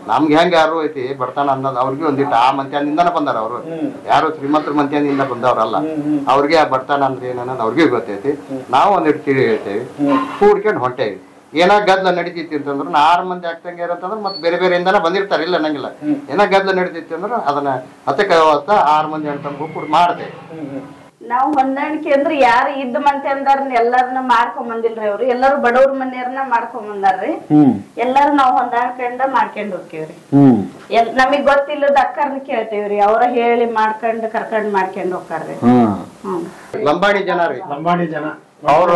ನಮ್ಗೆ ಹೆಂಗ ಯಾರು ಐತಿ ಬರ್ತಾನ ಅನ್ನೋದು ಅವ್ರಿಗೆ ಒಂದಿಟ್ಟು ಆ ಮಂತ್ಯಾನಿಂದನ ಬಂದಾರ ಅವರು ಯಾರು ಶ್ರೀಮಂತರ ಮಂತ್ಯಾನಿಂದ ಬಂದವ್ರಲ್ಲ ಅವ್ರಿಗೆ ಆ ಬರ್ತಾನ ಅಂದ್ರೆ ಏನನ್ನೋದು ಅವ್ರಿಗೆ ಗೊತ್ತೈತಿ ನಾವು ಒಂದಿಟ್ಟು ತಿಳಿ ಹೇಳ್ತೇವಿ ಕೂಡ್ಕೊಂಡು ಹೊಂಟೇವಿ ಏನೋ ಗದ್ಲ ನಡೀತೈತಿ ಅಂತಂದ್ರೆ ನಾ ಆರು ಮಂದಿ ಆಗ್ತಂಗೆ ಅಂತಂದ್ರೆ ಮತ್ತೆ ಬೇರೆ ಬೇರೆಯಿಂದನ ಬಂದಿರ್ತಾರೆ ಇಲ್ಲ ಅನ್ನಂಗಿಲ್ಲ ಏನೋ ಗದ್ಲ ನಡೀತೈತಿ ಅಂದ್ರೆ ಅದನ್ನ ಹತ್ತಕ್ಕೆ ಅವತ್ತ ಆರು ಮಂದಿ ಅಂತ ಕೂಡ ಮಾಡ್ತೇವೆ ನಾವ್ ಹೊಂದಾಣಿಕೆ ಅಂದ್ರೆ ಯಾರು ಇದ್ದ ಮಂತೆ ಅಂದಾರನ್ನ ಎಲ್ಲಾರನ್ನ ಮಾಡ್ಕೊಂಡ್ ಬಂದಿಲ್ರಿ ಅವ್ರು ಎಲ್ಲಾರು ಬಡವ್ರ ಮನೆಯವ್ರನ್ನ ಮಾಡ್ಕೊಂಡ್ ಬಂದಾರ್ರಿ ಹ್ಮ್ ಎಲ್ಲಾರು ನಾವ್ ಹೊಂದಾಣಿಕೆಯಿಂದ ಮಾಡ್ಕೊಂಡ್ ಹೋಗ್ತೀವ್ರಿ ಹ್ಮ್ ಎಲ್ ನಮಗ್ ಗೊತ್ತಿಲ್ಲದ ಅಕ್ಕರ್ನ ಕೇಳ್ತೇವ್ರಿ ಅವ್ರ ಹೇಳಿ ಮಾಡ್ಕೊಂಡ್ ಕರ್ಕೊಂಡ್ ಮಾಡ್ಕೊಂಡ್ ಹೋಗ್ತಾರ್ರಿ ಹ್ಮ್ ಹ್ಮ್ ಲಂಬಾಣಿ ಜನ ರೀ ಲಂಬಾಣಿ ಜನ ಅವ್ರ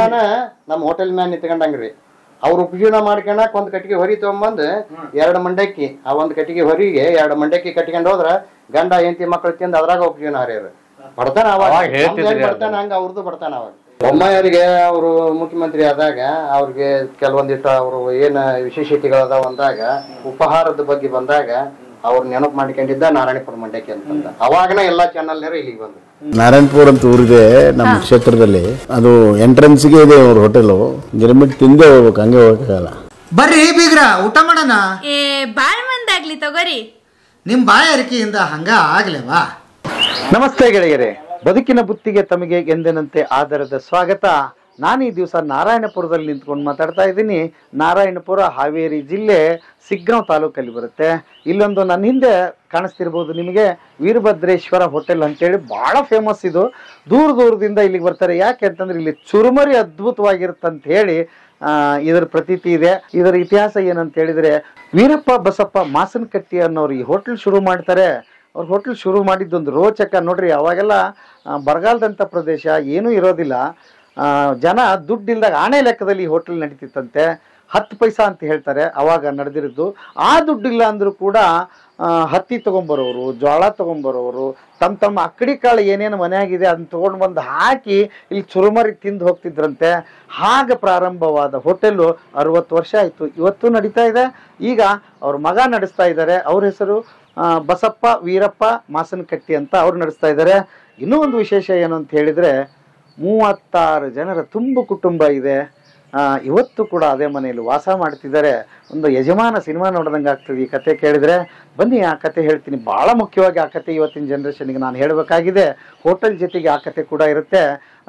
ನಮ್ಮ ಹೋಟೆಲ್ ಮ್ಯಾನ್ ನಿಂತ್ಕೊಂಡಂಗ್ರಿ ಅವ್ರ ಉಪಜೀವನ ಮಾಡ್ಕೊಳಕ್ ಒಂದ್ ಕಟ್ಟಿಗೆ ಹೊರಿ ತಗೊಂಬಂದ್ ಎರಡ್ ಮಂಡಕ್ಕಿ ಆ ಒಂದ್ ಕಟ್ಟಿಗೆ ಹೊರಿಗೆ ಎರಡ್ ಮಂಡಕ್ಕಿ ಕಟ್ಕೊಂಡ್ ಹೋದ್ರ ಗಂಡ ಹೆಂಡತಿ ಮಕ್ಳು ತಿಂದ್ ಅದ್ರಾಗ ಉಪಜೀವನ ಹರಿಯರು ಬಡತಾನ ಅವಾಗ ಅವಾಗ ಹೇಳ್ತಿದ್ರಿ ನಮ್ದ್ ಹೆಂಗ್ ಬಡತಾನ ಹಂಗ ಅವ್ರದ್ದು ಬಡತಾನ ಅವಾಗ ಬೊಮ್ಮಾಯರಿಗೆ ಅವರು ಮುಖ್ಯಮಂತ್ರಿ ಆದಾಗ ಅವ್ರಿಗೆ ಕೆಲವೊಂದಿಷ್ಟು ಅವರು ಏನ್ ವಿಶೇಷತೆಗಳದಾವ ಅಂದಾಗ ಉಪಹಾರದ ಬಗ್ಗೆ ಬಂದಾಗ ಅವ್ರ ನೆನಪು ಮಾಡ್ಕೊಂಡಿದ್ದ ನಾರಾಯಣಪುರ ಮಂಡಕ್ಕಿ ಅಂತಂದ ಅವಾಗನ ಎಲ್ಲಾ ಚಾನಲ್ ಇಲ್ಲಿಗೆ ಬಂದ್ರು ನಾರಾಯಣಪುರ ಅಂತ ಊರಿದೆ ನಮ್ಮ ಕ್ಷೇತ್ರದಲ್ಲಿ ಅದು ಎಂಟ್ರೆನ್ಸ್ಗೆ ಇದೆ ಅವ್ರ ಹೋಟೆಲು ಗಿರ್ಮಿಟ್ ತಿಂದೇ ಹೋಗ್ಬೇಕು ಹಂಗೆ ಹೋಗಕ್ಕಾಗಲ್ಲ ಬರ್ರಿ ಬೀಗ್ರ ಊಟ ಮಾಡೋಣ ಏ ಬಾಳ್ ಮಂದಾಗ್ಲಿ ತಗೋರಿ ನಿಮ್ ಬಾಯಾರಿಕೆಯಿಂದ ಹಂಗ ಆಗ್ಲೇವಾ ನಮಸ್ತೆ ಗೆಳೆಯರೇ ಬದುಕಿನ ಬುತ್ತಿಗೆ ತಮಗೆ ಎಂದಿನಂತೆ ಆಧಾರದ ಸ್ವಾಗತ ನಾನು ಈ ದಿವಸ ನಾರಾಯಣಪುರದಲ್ಲಿ ನಿಂತ್ಕೊಂಡು ಮಾತಾಡ್ತಾ ಇದ್ದೀನಿ ನಾರಾಯಣಪುರ ಹಾವೇರಿ ಜಿಲ್ಲೆ ಸಿಗ್ಗಾಂವ್ ತಾಲೂಕಲ್ಲಿ ಬರುತ್ತೆ ಇಲ್ಲೊಂದು ನನ್ನ ಹಿಂದೆ ಕಾಣಿಸ್ತಿರ್ಬೋದು ನಿಮಗೆ ವೀರಭದ್ರೇಶ್ವರ ಹೋಟೆಲ್ ಅಂತೇಳಿ ಬಹಳ ಫೇಮಸ್ ಇದು ದೂರ ದೂರದಿಂದ ಇಲ್ಲಿಗೆ ಬರ್ತಾರೆ ಯಾಕೆ ಅಂತಂದ್ರೆ ಇಲ್ಲಿ ಚುರುಮರಿ ಅದ್ಭುತವಾಗಿರುತ್ತಂತ ಹೇಳಿ ಆ, ಇದರ ಪ್ರತೀತಿ ಇದೆ ಇದರ ಇತಿಹಾಸ ಏನಂತ ಹೇಳಿದ್ರೆ ವೀರಪ್ಪ ಬಸಪ್ಪ ಮಾಸನಕಟ್ಟಿ ಅನ್ನೋರು ಈ ಹೋಟೆಲ್ ಶುರು ಮಾಡ್ತಾರೆ ಅವ್ರ ಹೋಟೆಲ್ ಶುರು ಮಾಡಿದ್ದೊಂದು ರೋಚಕ ನೋಡ್ರಿ ಅವಾಗೆಲ್ಲ ಆ, ಬರಗಾಲದಂಥ ಪ್ರದೇಶ ಏನೂ ಇರೋದಿಲ್ಲ ಆ, ಜನ ದುಡ್ಡಿಲ್ದಾಗ ಆಣೆ ಲೆಕ್ಕದಲ್ಲಿ ಈ ಹೋಟೆಲ್ ನಡೀತಿತ್ತಂತೆ ಹತ್ತು ಪೈಸಾ ಅಂತ ಹೇಳ್ತಾರೆ ಅವಾಗ ನಡೆದಿರೋದು ಆ ದುಡ್ಡಿಲ್ಲ ಅಂದರೂ ಕೂಡ ಆ, ಹತ್ತಿ ತೊಗೊಂಬರೋರು ಜೋಳ ತೊಗೊಂಬರೋರು ತಮ್ಮ ತಮ್ಮ ಅಕ್ಕಡಿ ಕಾಳು ಏನೇನು ಮನೆಯಾಗಿದೆ ಅದನ್ನ ತೊಗೊಂಡು ಬಂದು ಹಾಕಿ ಇಲ್ಲಿ ಚುರುಮರಿ ತಿಂದು ಹೋಗ್ತಿದ್ರಂತೆ ಹಾಗೆ ಪ್ರಾರಂಭವಾದ ಹೋಟೆಲ್ಲು ಅರವತ್ತು ವರ್ಷ ಆಯಿತು ಇವತ್ತು ನಡೀತಾ ಇದೆ ಈಗ ಅವ್ರ ಮಗ ನಡೆಸ್ತಾ ಇದ್ದಾರೆ ಅವ್ರ ಹೆಸರು ಆ, ಬಸಪ್ಪ ವೀರಪ್ಪ ಮಾಸನಕಟ್ಟಿ ಅಂತ ಅವ್ರು ನಡೆಸ್ತಾ ಇದ್ದಾರೆ ಇನ್ನೂ ಒಂದು ವಿಶೇಷ ಏನು ಅಂತ ಹೇಳಿದರೆ ಮೂವತ್ತಾರು ಜನರ ತುಂಬು ಕುಟುಂಬ ಇದೆ ಆ, ಇವತ್ತು ಕೂಡ ಅದೇ ಮನೆಯಲ್ಲಿ ವಾಸ ಮಾಡ್ತಿದ್ದಾರೆ ಒಂದು ಯಜಮಾನ ಸಿನಿಮಾ ನೋಡ್ದಂಗೆ ಆಗ್ತದೆ ಈ ಕತೆ ಕೇಳಿದ್ರೆ ಬನ್ನಿ ಆ ಕತೆ ಹೇಳ್ತೀನಿ ಭಾಳ ಮುಖ್ಯವಾಗಿ ಆ ಕತೆ ಇವತ್ತಿನ ಜನ್ರೇಷನ್ಗೆ ನಾನು ಹೇಳಬೇಕಾಗಿದೆ ಹೋಟೆಲ್ ಜೊತೆಗೆ ಆ ಕತೆ ಕೂಡ ಇರುತ್ತೆ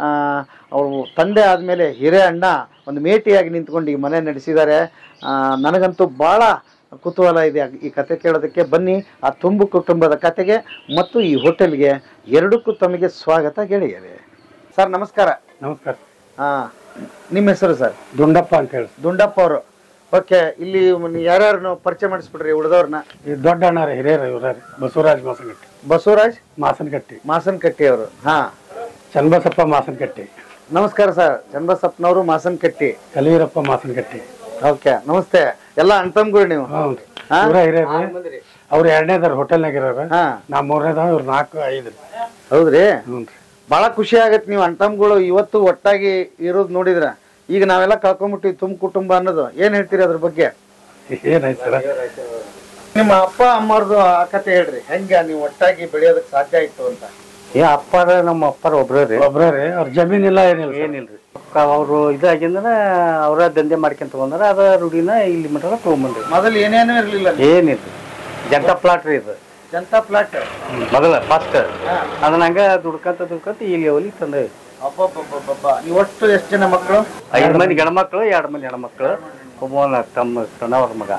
ಅವರು ತಂದೆ ಆದಮೇಲೆ ಹಿರೇ ಅಣ್ಣ ಒಂದು ಮೇಟಿಯಾಗಿ ನಿಂತ್ಕೊಂಡು ಈ ಮನೆ ನಡೆಸಿದ್ದಾರೆ ಆ, ನನಗಂತೂ ಭಾಳ ಕುತೂಹಲ ಇದೆ ಆ- ಈ ಕತೆ ಕೇಳೋದಕ್ಕೆ ಬನ್ನಿ ಆ ತುಂಬು ಕುಟುಂಬದ ಕತೆಗೆ ಮತ್ತು ಈ ಹೋಟೆಲ್ಗೆ ಎರಡಕ್ಕೂ ತಮಗೆ ಸ್ವಾಗತ ಗೆಳೆಯರೆ ಸರ್ ನಮಸ್ಕಾರ ನಮಸ್ಕಾರ ಹಾ ನಿಮ್ಮ ಹೆಸರು ಸರ್ ದುಂಡಪ್ಪ ಅಂತ ಹೇಳಿ ದುಂಡಪ್ಪ ಅವರು ಓಕೆ ಇಲ್ಲಿ ಯಾರ್ಯಾರನ್ನು ಪರಿಚಯ ಮಾಡಿಸ್ಬಿಡ್ರಿ ಉಳಿದವ್ರನ್ನ ಈ ದೊಡ್ಡ ಅಣ್ಣಾರ ಹಿರಿಯರ ಇವ್ರಾರಿ ಬಸವರಾಜ್ ಮಾಸನಕಟ್ಟಿ ಬಸವರಾಜ್ ಮಾಸನಕಟ್ಟಿ ಮಾಸನಕಟ್ಟಿ ಅವರು ಹಾ ಚನ್ನಬಸಪ್ಪ ಮಾಸನಕಟ್ಟಿ ನಮಸ್ಕಾರ ಸರ್ ಚನ್ನಬಸಪ್ಪನವರು ಮಾಸನಕಟ್ಟಿ ಕಲಿವೀರಪ್ಪ ಮಾಸನಕಟ್ಟಿ ಓಕೆ ನಮಸ್ತೆ ಎಲ್ಲ ಅಣ್ತಮ್ಗಳು ನೀವು ಹ್ಞೂ ಹಾ? ಇವರ ಹಿರಿಯರು ಅವ್ರು ಎರಡನೇದಾರ ಹೋಟೆಲ್ನಾಗ ಇರೋರು ಹಾ ನಾ ಮೂರನೇದ ಇವ್ರು ನಾಲ್ಕು ಐದು ಹೌದ್ರಿ ಹ್ಞೂ ಬಹಳ ಖುಷಿ ಆಗತ್ತೆ ನೀವು ಅಣ್ತಮ್ಗಳು ಇವತ್ತು ಒಟ್ಟಾಗಿ ಇರೋದು ನೋಡಿದ್ರ ಈಗ ನಾವೆಲ್ಲ ಕಳ್ಕೊಂಬಿಟ್ಟಿವಿ ತುಂಬ ಕುಟುಂಬ ಅನ್ನೋದು ಏನ್ ಹೇಳ್ತೀರಿ ಅದ್ರ ಬಗ್ಗೆ ಏನಾಯ್ತು ಸರ ನಿಮ್ಮ ಅಪ್ಪ ಅಮ್ಮರ್ದು ಆ ಕತೆ ಹೇಳ್ರಿ ಹೆಂಗ ನೀವು ಒಟ್ಟಾಗಿ ಬೆಳೆಯೋದಕ್ಕೆ ಸಾಧ್ಯ ಆಯ್ತು ಅಂತ ಏ ಅಪ್ಪಾರ ನಮ್ಮ ಅಪ್ಪಾರ ಒಬ್ರೇ ರೀ ಒಬ್ರೇ ರೀ ಅವ್ರ ಜಮೀನಿಲ್ಲ ಏನಿಲ್ಲ ಸರ್. ಏನಿಲ್ರಿ ಅವರು ಇದಾಗಿಂದ್ರ ಅವ್ರ ದಂಧೆ ಮಾಡ್ಕೊಂತ ಬಂದಾರ ಅದ ರೂಢಿನ ಇಲ್ಲಿ ಮಟ್ಟ ತಗೊಂಬಂದ್ರಿ ಮೊದಲು ಏನೇನೂ ಇರ್ಲಿಲ್ಲ ಏನಿಲ್ರಿ ಜನತಾ ಪ್ಲಾಟ್ ರೀ ಇದು ಜನತಾ ಪ್ಲಾಟ್ ಮೊದಲ ಫಸ್ಟ್ ಅದನ್ನ ಹಂಗ ದುಡ್ಕಂತ ದುಡ್ಕಂತ ಇಲ್ಲಿ ಅವಲಿ ತಂದೆ ಅಬ್ಬಬ್ಬಬ್ಬಬ್ಬ ನೀವು ಒಟ್ಟು ಎಷ್ಟು ಜನ ಮಕ್ಕಳು ಐದು ಮಂದಿ ಗಂಡ್ಮಕ್ಳು ಎರಡು ಮಂದಿ ಹೆಣ್ಮಕ್ಳು ಒಬ್ಬನ ತಮ್ಮ ಸಣ್ಣವ್ರ ಮಗ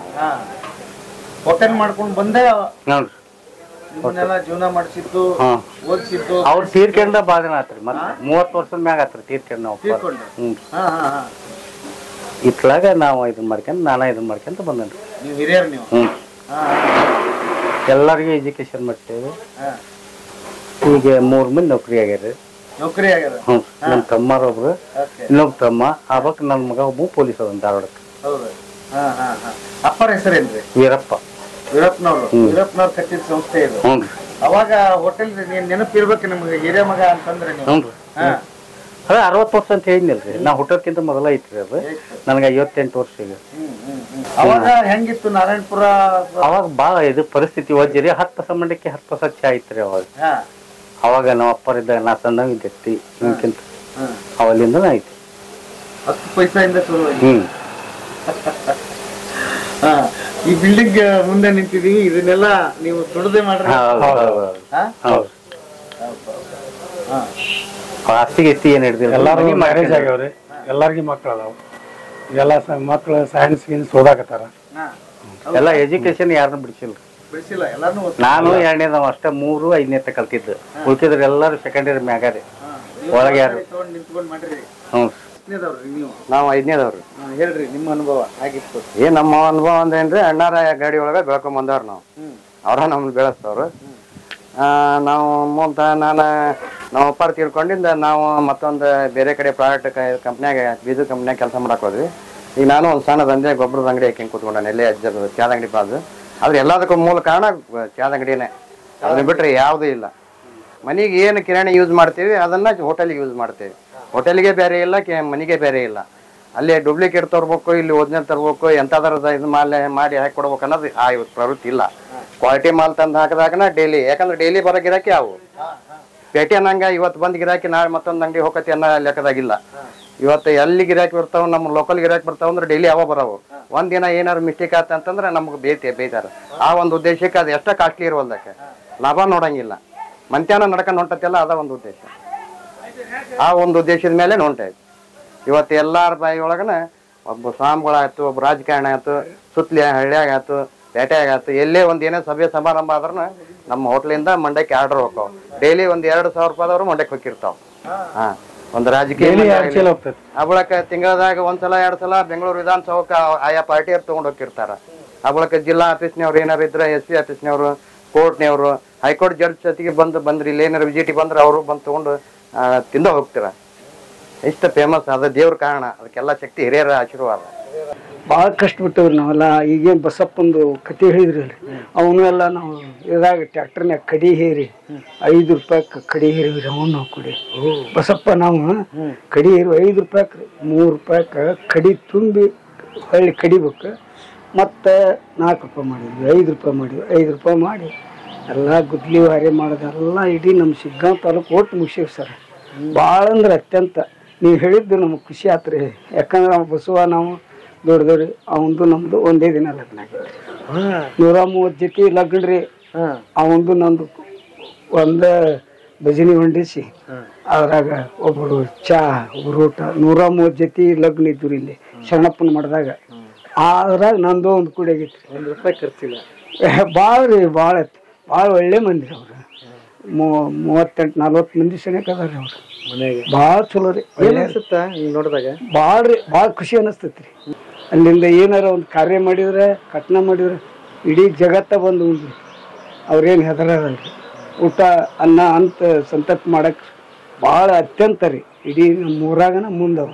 ಹೋಟೆಲ್ ಮಾಡ್ಕೊಂಡು ಬಂದೆ ನೋಡ್ರಿ ನಿಮ್ಮನ್ನೆಲ್ಲ ಜೀವನ ಮಾಡಿಸಿದ್ದು ಹ್ಮ್ ಓದಿಸಿದ್ದು ಅವ್ರು ತೀರ್ಕೊಂಡ ಭಾಳ ದಿನ ಆತ್ರಿ ಮತ್ತೆ ಮೂವತ್ತು ವರ್ಷದ ಮ್ಯಾಗ ಆತ್ರಿ ತೀರ್ಕೊಂಡ್ ನಾವು ತೀರ್ಕೊಂಡ್ರು? ಹ್ಞೂ ಹಾ ಹಾ ಹಾ ಇತ್ಲಾಗ ನಾವು ಇದನ್ನ ಮಾಡ್ಕೊಂಡ್ ನಾನಾ ಇದನ್ನ ಮಾಡ್ಕೊಂತ ಬಂದೇನ್ರಿ ನೀವು ಹಿರಿಯರು ನೀವು ಹ್ಞೂ ಹಾ ಎಲ್ಲರಿಗೂ ಎಜುಕೇಶನ್ ಮಾಡ್ತೇವೆ ಹಾ ಈಗ ಮೂರ್ ಮಂದಿ ನೌಕರಿ ಆಗ್ಯಾರ ನೌಕರಿ ಆಗ್ಯದ ಹ್ಞೂ ನಮ್ಮ ತಮ್ಮಾರ ಒಬ್ರು ಓಕೆ ಇನ್ನೊಬ್ಬ ತಮ್ಮ ಆವಾಗ ನನ್ನ ಮಗ ಒಬ್ಬ ಪೊಲೀಸ್ ಅದ ಧಾರವಾಡಕ್ಕೆ ಹೌದು ಹಾ ಹಾ ಹಾ ಅಪ್ಪರ ಹೆಸರೇನ್ರಿ ವೀರಪ್ಪ ವೀರಪ್ಪನವ್ರು ವೀರಪ್ಪನವ್ರು ಕಟ್ಟಿದ ಸಂಸ್ಥೆ ಇದು ಹ್ಞೂ ರೀ ಅವಾಗ ಹೋಟೆಲ್ ನೆನಪಿರ್ಬೇಕು ನಿಮ್ಗೆ ಹಿರಿಯ ಮಗ ಅಂತಂದ್ರೆ ನೀವು ಹ್ಞೂ ರೀ ಹಾ ಅದ ಅರವತ್ತು ವರ್ಷ ಅಂತ ಹೇಳಿದ್ನಲ್ರಿ ನಾ ಹುಟ್ಟೋದ್ಕಿಂತ ಮೊದಲ ಐತ್ರಿ ಅದು ನನಗೆ ಐವತ್ತೆಂಟು ವರ್ಷ ಈಗ ಹ್ಮ್, ಹ್ಮ್, ಹ್ಮ್. ಅವಾಗ ಹೆಂಗಿತ್ತು ನಾರಾಯಣಪುರ ಅವಾಗ ಭಾಳ ಇದು ಪರಿಸ್ಥಿತಿ ವಜ್ರಿ ಹತ್ತು ಸಂಬಂಧಕ್ಕೆ ಹತ್ತು ವರ್ಷ ಚಾ ಐತ್ರಿ ಅವಾಗ ಹಾ ಅವಾಗ ನಮ್ಮ ಅಪ್ಪರಿದ್ದಾಗ ನಾ ಸಣ್ಣವ ಇದ್ದೈತಿ ನಿಮ್ಗಿಂತ ಹಾ. ಅವಲ್ಲಿಂದನೇ ಐತಿ ಹತ್ತು ಪೈಸೆಯಿಂದ ಶುರು ಆಯ್ತು. ಹ್ಮ್ ಹಾ ಈ ಬಿಲ್ಡಿಂಗ್ ಮುಂದೆ ನಿಂತಿದೀವಿ ಇದನ್ನೆಲ್ಲ ನೀವು ದುಡದೆ ಮಾಡ್ರಿ ಹಾ? ಆಸ್ತಿ ಗಿಸ್ತಿ ಏನ್ ಹಿಡ್ದಿಲ್ಲ ಎಲ್ಲಾರು ಮನಿ ಮ್ಯಾರೇಜ್ ಮಾಡ್ಕೊಂಡ್ರಿ. ಆಗ್ಯಾವ್ರಿ ಎಲ್ಲಾರ್ಗಿ ಮಕ್ಳು ಅದಾವ ಎಲ್ಲ ಮಕ್ಳು ಸೈನ್ಸ್ ಗಿನ್ಸ್ ಓದಾಕತ್ತಾರ ಎಲ್ಲ ಎಜುಕೇಶನ್ ಯಾರನ್ನ ಬಿಡಿಸಿಲ್ಲ ಬಿಡಿಸಿಲ್ಲ ಎಲ್ಲಾರ್ನೂ ಓದ್ಸಿ- ನಾನು ಎರಡನೇದವ ಅಷ್ಟೇ ಮೂರು ಐದನೇ ಕಲ್ತಿದ್ದು ಉಳ್ಕಿದ್ರು ಎಲ್ಲರೂ ಸೆಕೆಂಡರಿ ಮ್ಯಾಗಾರಿ ಒಳಗೆ ಯಾರು ತಗೊಂಡ್ ನಿಂತ್ಕೊಂಡ್ ಮಾಡ್ರಿ ಹ್ಞೂ ಎಷ್ಟನೇದವ್ರಿ ನೀವು ನಾವು ಐದನೇದವ್ರು ಹಾ, ಹೇಳ್ರಿ ನಿಮ್ಮ ಅನುಭವ ಆಗಿತ್ತು ಏ ನಮ್ಮ ಅನುಭವ ಅಂದೇನ್ರಿ ಅಣ್ಣಾರ ಗಾಡಿ ಒಳಗೆ ಬೆಳ್ಕೊಂಡ್ ಬಂದವ್ರು ನಾವು ಅವ್ರ ನಮ್ಮನ್ನ ಬೆಳೆಸ್ತವ್ರು ಆ, ನಾವು ಮುಂತ ನಾನು ನಮ್ಮ ಅಪ್ಪಾರ ತಿಳ್ಕೊಂಡಿಂದ ನಾವು ಮತ್ತೊಂದು ಬೇರೆ ಕಡೆ ಪ್ರೈವೇಟ್ ಕಂಪ್ನ್ಯಾಗ ಬೀಜ ಕಂಪ್ನ್ಯಾಗ ಕೆಲಸ ಮಾಡಕ್ ಹೋದ್ವಿ ಈಗ ನಾನು ಒಂದು ಸಣ್ಣ ದಂಧೆ ಗೊಬ್ಬರದ ಅಂಗಡಿ ಹಾಕಿ ಕೂತ್ಕೊಂಡೆ ಎಲ್ಲೇ ಅಜ್ಜದ ಚಾದ ಅಂಗಡಿ ಬಾಜು ಆದ್ರೆ ಎಲ್ಲದಕ್ಕೂ ಮೂಲ ಕಾರಣ ಚಾದ ಅಂಗಡಿನೇ ಅದನ್ನ ಬಿಟ್ರೆ ಯಾವುದೂ ಇಲ್ಲ ಮನೆಗೆ ಏನು ಕಿರಾಣಿ ಯೂಸ್ ಮಾಡ್ತೀವಿ ಅದನ್ನ ಹೋಟೆಲ್ಗೆ ಯೂಸ್ ಮಾಡ್ತೀವಿ ಹೋಟೆಲ್ಗೆ ಬೇರೆ ಇಲ್ಲ ಕೆ- ಮನೆಗೆ ಬೇರೆ ಇಲ್ಲ ಅಲ್ಲಿ ಡೂಪ್ಲಿಕೇಟ್ ತರ್ಬೇಕು ಇಲ್ಲಿ ಒರಿಜಿನಲ್ ತರ್ಬೇಕು ಎಂಥದರದ ಇದು ಮಾಲೆ ಮಾಡಿ ಹಾಕಿ ಕೊಡ್ಬೇಕು ಅನ್ನೋದು ಆ ಇವತ್ತು ಪ್ರವೃತ್ತಿ ಇಲ್ಲ ಕ್ವಾಲಿಟಿ ಮಾಲ್ ತಂದು ಹಾಕಿದಾಗನ ಡೈಲಿ ಯಾಕಂದ್ರೆ ಡೈಲಿ ಬರೋ ಗಿರಾಕಿ ಅವು ಪೇಟೆ ಅನ್ನಂಗ ಇವತ್ತು ಬಂದ್ ಗಿರಾಕಿ ನಾಳೆ ಮತ್ತೊಂದು ಅಂಗಡಿ ಹೋಗತಿ ಅನ್ನೋ ಲೆಕ್ಕದಾಗಿಲ್ಲ ಇವತ್ತು ಎಲ್ಲಿ ಗಿರಾಕಿ ಬರ್ತಾವ ನಮ್ಮ ಲೋಕಲ್ ಗಿರಾಕಿ ಬರ್ತಾವ ಅಂದ್ರೆ ಡೈಲಿ ಅವ ಬರವು ಒಂದಿನ ಏನಾದ್ರು ಮಿಸ್ಟೇಕ್ ಆತ ಅಂತಂದ್ರೆ ನಮ್ಗೆ ಬೇಯ್ತೆ ಬೇಯ್ತಾರ ಆ ಒಂದು ಉದ್ದೇಶಕ್ಕೆ ಅದು ಎಷ್ಟ ಕಾಸ್ಟ್ಲಿ ಇರುವಲ್ದಕ್ಕೆ ಲಾಭ ನೋಡಂಗಿಲ್ಲ ಮಂತ್ಯಾನ ನಡ್ಕೊಂಡು ಹೊಂಟತಿಲ್ಲ ಅದ ಒಂದು ಉದ್ದೇಶ ಆ ಒಂದು ಉದ್ದೇಶದ ಮೇಲೆ ಹೊಂಟೈತಿ ಇವತ್ತು ಎಲ್ಲಾರ ಬಾಯಿ ಒಳಗನ ಒಬ್ಬ ಸ್ವಾಮಿಗಳಾಯ್ತು ಒಬ್ಬ ರಾಜಕಾರಣಿ ಆಯ್ತು ಸುತ್ತಲಿ ಹಳ್ಳಿಯಾಗ ಆಯ್ತು ಪೇಟೆಯಾಗ ಆಯ್ತು ಎಲ್ಲೇ ಒಂದ್ ಏನೇ ಸಭೆ ಸಮಾರಂಭ ಆದ್ರೂ ನಮ್ಮ ಹೋಟ್ಲಿಂದ ಮಂಡ್ಯಕ್ಕೆ ಆರ್ಡರ್ ಹೋಗ್ತಾವ ಡೈಲಿ ಒಂದ್ ಎರಡು ಸಾವಿರ ರೂಪಾಯಿದವ್ರು ಮಂಡ್ಯಕ್ಕೆ ಹೋಗಿರ್ತಾವ ಹಾ ಒಂದು ರಾಜಕೀಯ ಡೈಲಿ ಎರಡು ಚೀಲ ಹೋಗ್ತೈತಿ ಆ ಬಳಿಕ ತಿಂಗಳದಾಗ ಒಂದ್ಸಲ ಎರಡ್ ಸಲ ಬೆಂಗಳೂರು ವಿಧಾನಸೌಧಕ್ಕೆ ಆಯಾ ಪಾರ್ಟಿಯವ್ರು ತಗೊಂಡ್ ಹೋಗಿರ್ತಾರ ಆ ಬಳಿಕ ಜಿಲ್ಲಾ ಆಫೀಸ್ನವ್ರು ಏನಾರು ಇದ್ರೆ ಎಸ್ ಪಿ ಆಫೀಸ್ನವ್ರು ಕೋರ್ಟ್ನವ್ರು ಹೈಕೋರ್ಟ್ ಜಡ್ಜ್ ಜೊತೆಗೆ ಬಂದು ಬಂದ್ರಿ ಇಲ್ಲಿ ಏನಾರು ವಿಜಿಟಿ ಬಂದ್ರೆ ಅವರು ಬಂದು ತಗೊಂಡು ಆ, ತಿಂದ ಹೋಗ್ತೀರ ಇಷ್ಟ ಫೇಮಸ್ ಅದ ದೇವ್ರ ಕಾರಣ ಅದಕ್ಕೆಲ್ಲ ಶಕ್ತಿ ಹಿರಿಯರ ಆಶೀರ್ವಾದ ಭಾಳ ಕಷ್ಟಪಟ್ಟವ್ರಿ ನಾವೆಲ್ಲ ಈಗೇನು ಬಸಪ್ಪಂದು ಕತೆ ಹೇಳಿದ್ರಲ್ರಿ ಅವನು ಎಲ್ಲ ನಾವು ಇದಾಗ ಟ್ರ್ಯಾಕ್ಟರ್ನ್ಯಾಗ ಕಡಿ ಹೇರಿ ಐದು ರೂಪಾಯಿ ಕಡಿ ಹೇರಿವ್ರಿ ಅವನು ನಾವು ಕುಡಿ ಬಸಪ್ಪ ನಾವು ಕಡಿ ಹೇರಿ ಐದು ರೂಪಾಯಿ ಮೂರು ರೂಪಾಯಿ ಕಡಿ ತುಂಬಿ ಹೊಳ್ಳಿ ಕಡಿಬೇಕು ಮತ್ತು ನಾಲ್ಕು ರೂಪಾಯಿ ಮಾಡಿದ್ವಿ ಐದು ರೂಪಾಯಿ ಮಾಡಿದ್ವಿ ಐದು ರೂಪಾಯಿ ಮಾಡಿ ಎಲ್ಲ ಗುದ್ಲಿ ವಾರಿ ಮಾಡೋದೆಲ್ಲ ಇಡೀ ನಮ್ಮ ಶಿಗ್ಗಾಂವ್ ತಾಲೂಕು ಒಟ್ಟು ಮುಗಿಸಿವಿ ಸರ್ ಭಾಳ ಅಂದ್ರೆ ಅತ್ಯಂತ ನೀವು ಹೇಳಿದ್ದು ನಮಗೆ ಖುಷಿ ಆತು ರೀ ಯಾಕಂದ್ರೆ ನಾವು ಬಸವ ನಾವು ದೊಡ್ಡದವ್ರಿ ಅವಂದು ನಮ್ದು ಒಂದೇ ದಿನ ಲಗ್ನ ಆಗೈತೆ ನೂರ ಮೂವತ್ತು ಜೊತೆ ಲಗ್ನ ರೀ ಅವಂದು ನಂದು ಒಂದ ಭಜನಿ ಹೊಂಡಿಸಿ ಅದ್ರಾಗ ಒಬ್ಬರು ಚಾ ಒಬ್ರು ಊಟ ನೂರ ಮೂವತ್ತು ಜೊತೆ ಲಗ್ನ ಇದ್ದು ಇಲ್ಲಿ ಶರಣಪ್ಪನ ಮಾಡಿದಾಗ ಅದ್ರಾಗ ನಂದು ಒಂದು ಕುಡಿ ಆಗೈತಿ ಒಂದ್ ರೂಪಾಯಿ ಖರ್ಚಿಲ್ಲ ಭಾಳ ರೀ ಭಾಳ ಭಾಳ ಒಳ್ಳೆ ಮಂದಿ ರೀ ಅವ್ರು ಮೂವತ್ತೆಂಟು ನಲ್ವತ್ತು ಮಂದಿ ಸನೇಕ ಅದಾರ ಅವ್ರು ಮನೆಗೆ ಭಾಳ ಚಲೋ ರೀ ಏನ್ ಅನ್ಸುತ್ತ ಹಿಂಗ್ ನೋಡಿದಾಗ ಭಾಳ ರೀ ಭಾಳ ಖುಷಿ ಅನಿಸ್ತೈತಿ ರೀ ಅಲ್ಲಿಂದ ಏನಾರ ಒಂದು ಕಾರ್ಯ ಮಾಡಿದ್ರೆ ಕಟ್ನ ಮಾಡಿದ್ರೆ ಇಡೀ ಜಗತ್ತ ಬಂದು ಉಂಡ್ರಿ ಅವ್ರೇನು ಹೆದರಲ್ರಿ ಊಟ ಅನ್ನ ಅಂತ ಸಂತತ್ ಮಾಡಕ್ ಭಾಳ ಅತ್ಯಂತ ರೀ ಇಡೀ ನಮ್ಮ ಊರಾಗನ ಮುಂದವ್ರು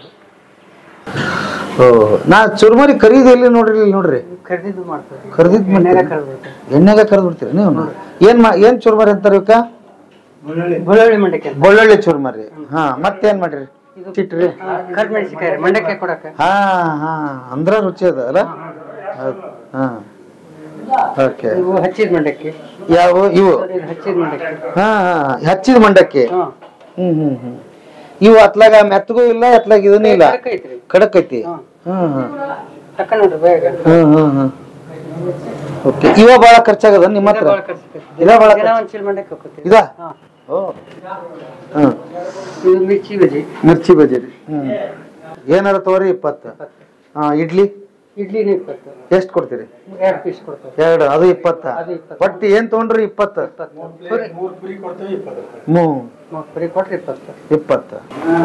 ನಾ ಚುರ್ಮರಿ ಖರೀದಿ ಎಲ್ಲಿ ನೋಡ್ರಿ ಇಲ್ಲಿ ನೋಡ್ರಿ ಖರೀದಿ ಮಾಡ್ತಾರೆ ಖರೀದಿದ್ ಎಣ್ಣೆಗ ಕರೆದ್ ಬಿಡ್ತೀರಿ ನೀವು ಏನ್ ಮಾ ಏನ್ ಚುರ್ಮರಿ ಅಂತಾರ ಇವಕ್ಕ ಬೆಳ್ಳುಳ್ಳಿ ಮಂಡಕ್ಕೆ ಬೆಳ್ಳುಳ್ಳಿ ಚುರ್ಮರಿ ಹಾ ಮತ್ತೇನ್ ಮಾಡ್ರಿ ಚಿಟ್ರಿ ಕರ್ ಮೆಣಸಿಕಾಯಿ ಮಂಡಕ್ಕೆ ಕೊಡಕ್ಕೆ ಹಾ ಹಾ ಅಂದ್ರ ರುಚಿ ಅದ ಅಲ್ಲ ಹೌದ್. ಹಾ ಓಕೆ ಇವು ಹಚ್ಚಿದ ಮಂಡಕ್ಕಿ ಯಾವ ಇವು ಇದು ಹಚ್ಚಿದ ಮಂಡಕ್ಕಿ ಹಾ ಹಾ ಹಚ್ಚಿದ ಮಂಡಕ್ಕಿ ಹಾಂ ಹ್ಮ್ ಹ್ಮ್ ಹ್ಮ್ ಇವು ಅತ್ಲಾಗ ಮೆತ್ತಗೂ ಇಲ್ಲ ಅತ್ಲಾಗ ಇದನ್ನೂ ಇಲ್ಲ ಐತ್ರಿ ಖಡಕ್ ಐತಿ ಹ್ಮ್ ಹ್ಮ್ ತಕ್ಕ ನೋಡ್ರಿ ಬೇಗ ಹ್ಮ್ ಹ್ಮ್ ಹ್ಮ್ ಓಕೆ ಇವ ಬಾಳ ಖರ್ಚಾಗದ ನಿಮ್ಮ ಹತ್ರ ಇದ ಬಾಳ ದಿನ ಒಂದ್ ಚೀಲ ಮಂಡಕ್ಕಿ ಹೋಗ್ತೈತಿ ಇದ ಹಾ. ಓ ಹ್ಮ್ ಇದು ಮಿರ್ಚಿ ಬಜ್ಜಿ ಮಿರ್ಚಿ ಬಜ್ಜಿ ರೀ ಹ್ಮ್ ಏನಾರ ತಗೋರಿ ಇಪ್ಪತ್ತು ಹಾ ಇಡ್ಲಿ ಇಡ್ಲಿನೂ ಇಪ್ಪತ್ತು ಎಷ್ಟ್ ಕೊಡ್ತೀರಿ ಎರಡು ಪೀಸ್ ಕೊಡ್ತಾರೆ ಎರಡು ಅದು ಇಪ್ಪತ್ತ ಅದು ಇಪ್ಪತ್ತು. ಒಟ್ಟು ಏನ್ ತಗೊಂಡ್ರಿ ಇಪ್ಪತ್ತು ಪುರಿ ಮೂ ಮೂರು ಪುರಿ ಕೊಟ್ರೆ ಇಪ್ಪತ್ತು ಇಪ್ಪತ್ತು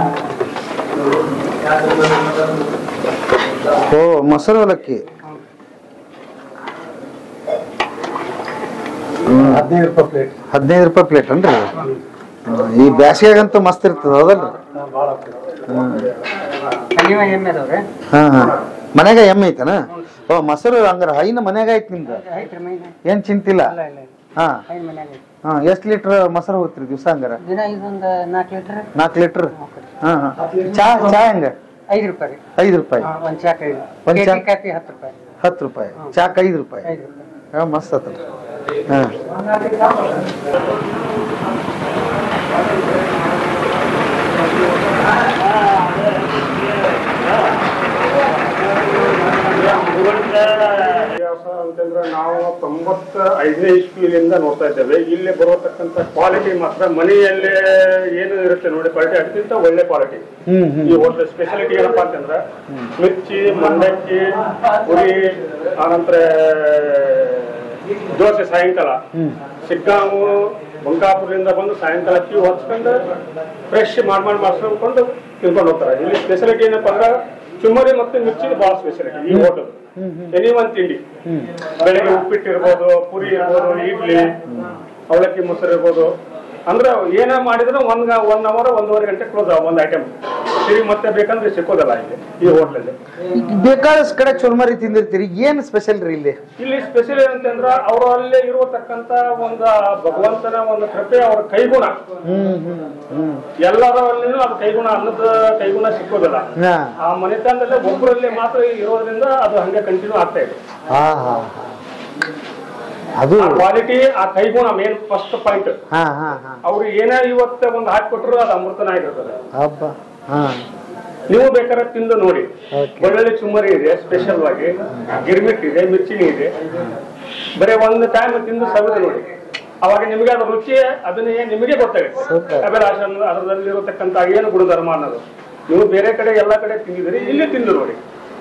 ಓ ಮೊಸರು ಅವಲಕ್ಕಿ ಹದಿನೈದು ರೂಪಾಯಿ ಪ್ಲೇಟ್ ಹದಿನೈದು ರೂಪಾಯಿ ಪ್ಲೇಟ್ ಅನ್ರಿ ಈ ಬ್ಯಾಸಿಗ್ಯಾಗಂತೂ ಮಸ್ತ್ ಇರ್ತದ ಹೌದಲ್ರಿ ಭಾಳ ನೀವ ಎಮ್ಮೆ ಅದಾವ್ರೆ ಹಾ ಹಾ ಮನ್ಯಾಗ ಎಮ್ಮೆ ಐತನ ಓ ಮೊಸರು ಹಂಗಾರ ಹೈನ ಮನ್ಯಾಗ ಐತಿ ನಿಮ್ದು ಐತ್ರಿ ಮೈನ ಏನ್ ಚಿಂತಿಲ್ಲ ಇಲ್ಲ ಇಲ್ಲ ಹಾ ಐದು ಮನ್ಯಾಗ ಐತಿ ಹಾ ಎಷ್ಟ್ ಲೀಟರ್ ಮೊಸರು ಹೋಗ್ತೀರಿ ದಿವಸ ಹಂಗಾರ ದಿನ ಇದೊಂದು ನಾಲ್ಕು ಲೀಟರ್ ನಾಲ್ಕು ಲೀಟರ್ ಹಾ ಹಾ ಚಾ ಚಾ ಹೆಂಗ ಐದು ರೂಪಾಯಿ ರೀ ಐದು ರೂಪಾಯಿ ಒಂದು ಚಾಕ್ ಐದು ಒಂದ್ ಕೆಜಿ ಚಾಕ್? ಕಾಫಿ ಹತ್ತು ರೂಪಾಯಿ ಹತ್ತು ರೂಪಾಯಿ ಚಾಕ್ ಐದು ರೂಪಾಯಿ ಐದು ರೂಪಾಯಿ ಹಾ ಮಸ್ತ್ ಆತದ ಹಾ ವಿಕಾಸ ಅಂತಂದ್ರೆ ನಾವು ತೊಂಬತ್ತ ಐದನೇ ಇಸ್ವಿಯಿಂದ ನೋಡ್ತಾ ಇದ್ದೇವೆ ಇಲ್ಲಿ ಬರತಕ್ಕಂತ ಕ್ವಾಲಿಟಿ ಮಾತ್ರ ಮನೆಯಲ್ಲೇ ಏನು ಇರುತ್ತೆ ನೋಡಿ ಕ್ವಾಲಿಟಿ ಅದಕ್ಕಿಂತ ಒಳ್ಳೆ ಕ್ವಾಲಿಟಿ ಈ ಹೋಟ್ಲ್ ಸ್ಪೆಷಾಲಿಟಿ ಏನಪ್ಪಾ ಅಂತಂದ್ರೆ ಮಿರ್ಚಿ ಮಂಡಕ್ಕಿ ಪುರಿ ಆನಂತರ ದೋಸೆ ಸಾಯಂಕಾಲ ಸಿಗ್ಗಾಂವು ಬಂಕಾಪುರದಿಂದ ಬಂದು ಸಾಯಂಕಾಲ ಕ್ಯೂ ಹಚ್ಕೊಂಡು ಫ್ರೆಶ್ ಮಾಡಿ ಮಾಡಿ ಮಾಡ್ಸ್ಕೊಂಡು ತಿನ್ಕೊಂಡು ಹೋಗ್ತಾರೆ ಇಲ್ಲಿ ಸ್ಪೆಷಾಲಿಟಿ ಏನಪ್ಪಾ ಅಂದ್ರೆ ಚುಮ್ಮರಿ ಮತ್ತೆ ಮಿರ್ಚಿ ಬಹಳ ಸ್ಪೆಷಾಲಿಟಿ ಈ ಹೋಟೆಲ್ ಎನಿ ಒಂದ್ ತಿಂಡಿ ಬೆಳಗ್ಗೆ ಉಪ್ಪಿಟ್ಟು ಇರ್ಬೋದು ಪುರಿ ಇರ್ಬೋದು ಇಡ್ಲಿ ಅವಲಕ್ಕಿ ಮೊಸರು ಇರ್ಬೋದು ಅಂದ್ರೆ ಏನೇ ಮಾಡಿದ್ರು ಒಂದ್ ಒನ್ ಅವರ್ ಒಂದೂವರೆ ಗಂಟೆ ಕ್ಲೋಸ್ ಒಂದ್ ಐಟಮ್ ತಿರುಗಿ ಮತ್ತೆ ಬೇಕಂದ್ರೆ ಸಿಕ್ಕೋದಲ್ಲ ಇಲ್ಲಿ ಈ ಹೋಟ್ಲಲ್ಲಿ ಬೇಕಾದಷ್ಟು ಕಡೆ ಚುರ್ಮರಿ ತಿಂದಿರ್ತೀರಿ ಏನ್ ಸ್ಪೆಷಲ್ ರೀ ಇಲ್ಲಿ ಇಲ್ಲಿ ಸ್ಪೆಷಲ್ ಏನಂತಂದ್ರ ಅವರು ಅಲ್ಲೇ ಇರತಕ್ಕಂತ ಒಂದು ಭಗವಂತನ ಒಂದು ಕೃಪೆ ಅವ್ರ ಕೈಗುಣ ಎಲ್ಲರಲ್ಲಿನೂ ಅದು ಕೈಗುಣ ಅನ್ನದ ಕೈಗುಣ ಸಿಕ್ಕೋದಿಲ್ಲ ಹಾ ಆ ಮನೆತನದಲ್ಲೇ ಒಬ್ಬರಲ್ಲಿ ಮಾತ್ರ ಇರೋದ್ರಿಂದ ಅದು ಹಂಗೆ ಕಂಟಿನ್ಯೂ ಆಗ್ತಾ ಇದೆ ಹಾ ಹಾ ಹಾ. ಅದು ಕ್ವಾಲಿಟಿ ಆ ಕೈಗುಣ ಮೇನ್ ಫಸ್ಟ್ ಪಾಯಿಂಟ್ ಹಾ ಹಾ ಹಾ ಅವ್ರು ಏನೇ ಇವತ್ತ ಒಂದು ಹಾಕೊಟ್ರು ಅದು ಅಮೃತನ ಆಗಿರ್ತದೆ ಹಬ್ಬ ಹಾ ನೀವು ಬೇಕಾದ್ರೆ ತಿಂದು ನೋಡಿ ಒಳ್ಳೊಳ್ಳೆ ಚುಮ್ಮರಿ ಇದೆ ಸ್ಪೆಷಲ್ ಆಗಿ ಗಿರ್ಮಿಟ್ ಇದೆ ಮಿರ್ಚಿನಿ ಇದೆ ಬರೀ ಒಂದು ಟೈಮ್ ತಿಂದು ಸವಿದು ನೋಡಿ ಅವಾಗ ನಿಮಗೆ ಅದ್ರ ರುಚಿ ಅದನ್ನೇ ನಿಮಗೆ ಗೊತ್ತಾಗುತ್ತೆ ಆಮೇಲೆ ಅದ್ರ- ಅದರಲ್ಲಿರತಕ್ಕಂತ ಏನು ಗುಣಧರ್ಮ ಅನ್ನೋದು ನೀವು ಬೇರೆ ಕಡೆ ಎಲ್ಲ ಕಡೆ ತಿಂದಿದ್ದೀರಿ ಇಲ್ಲಿ ತಿಂದು ನೋಡಿ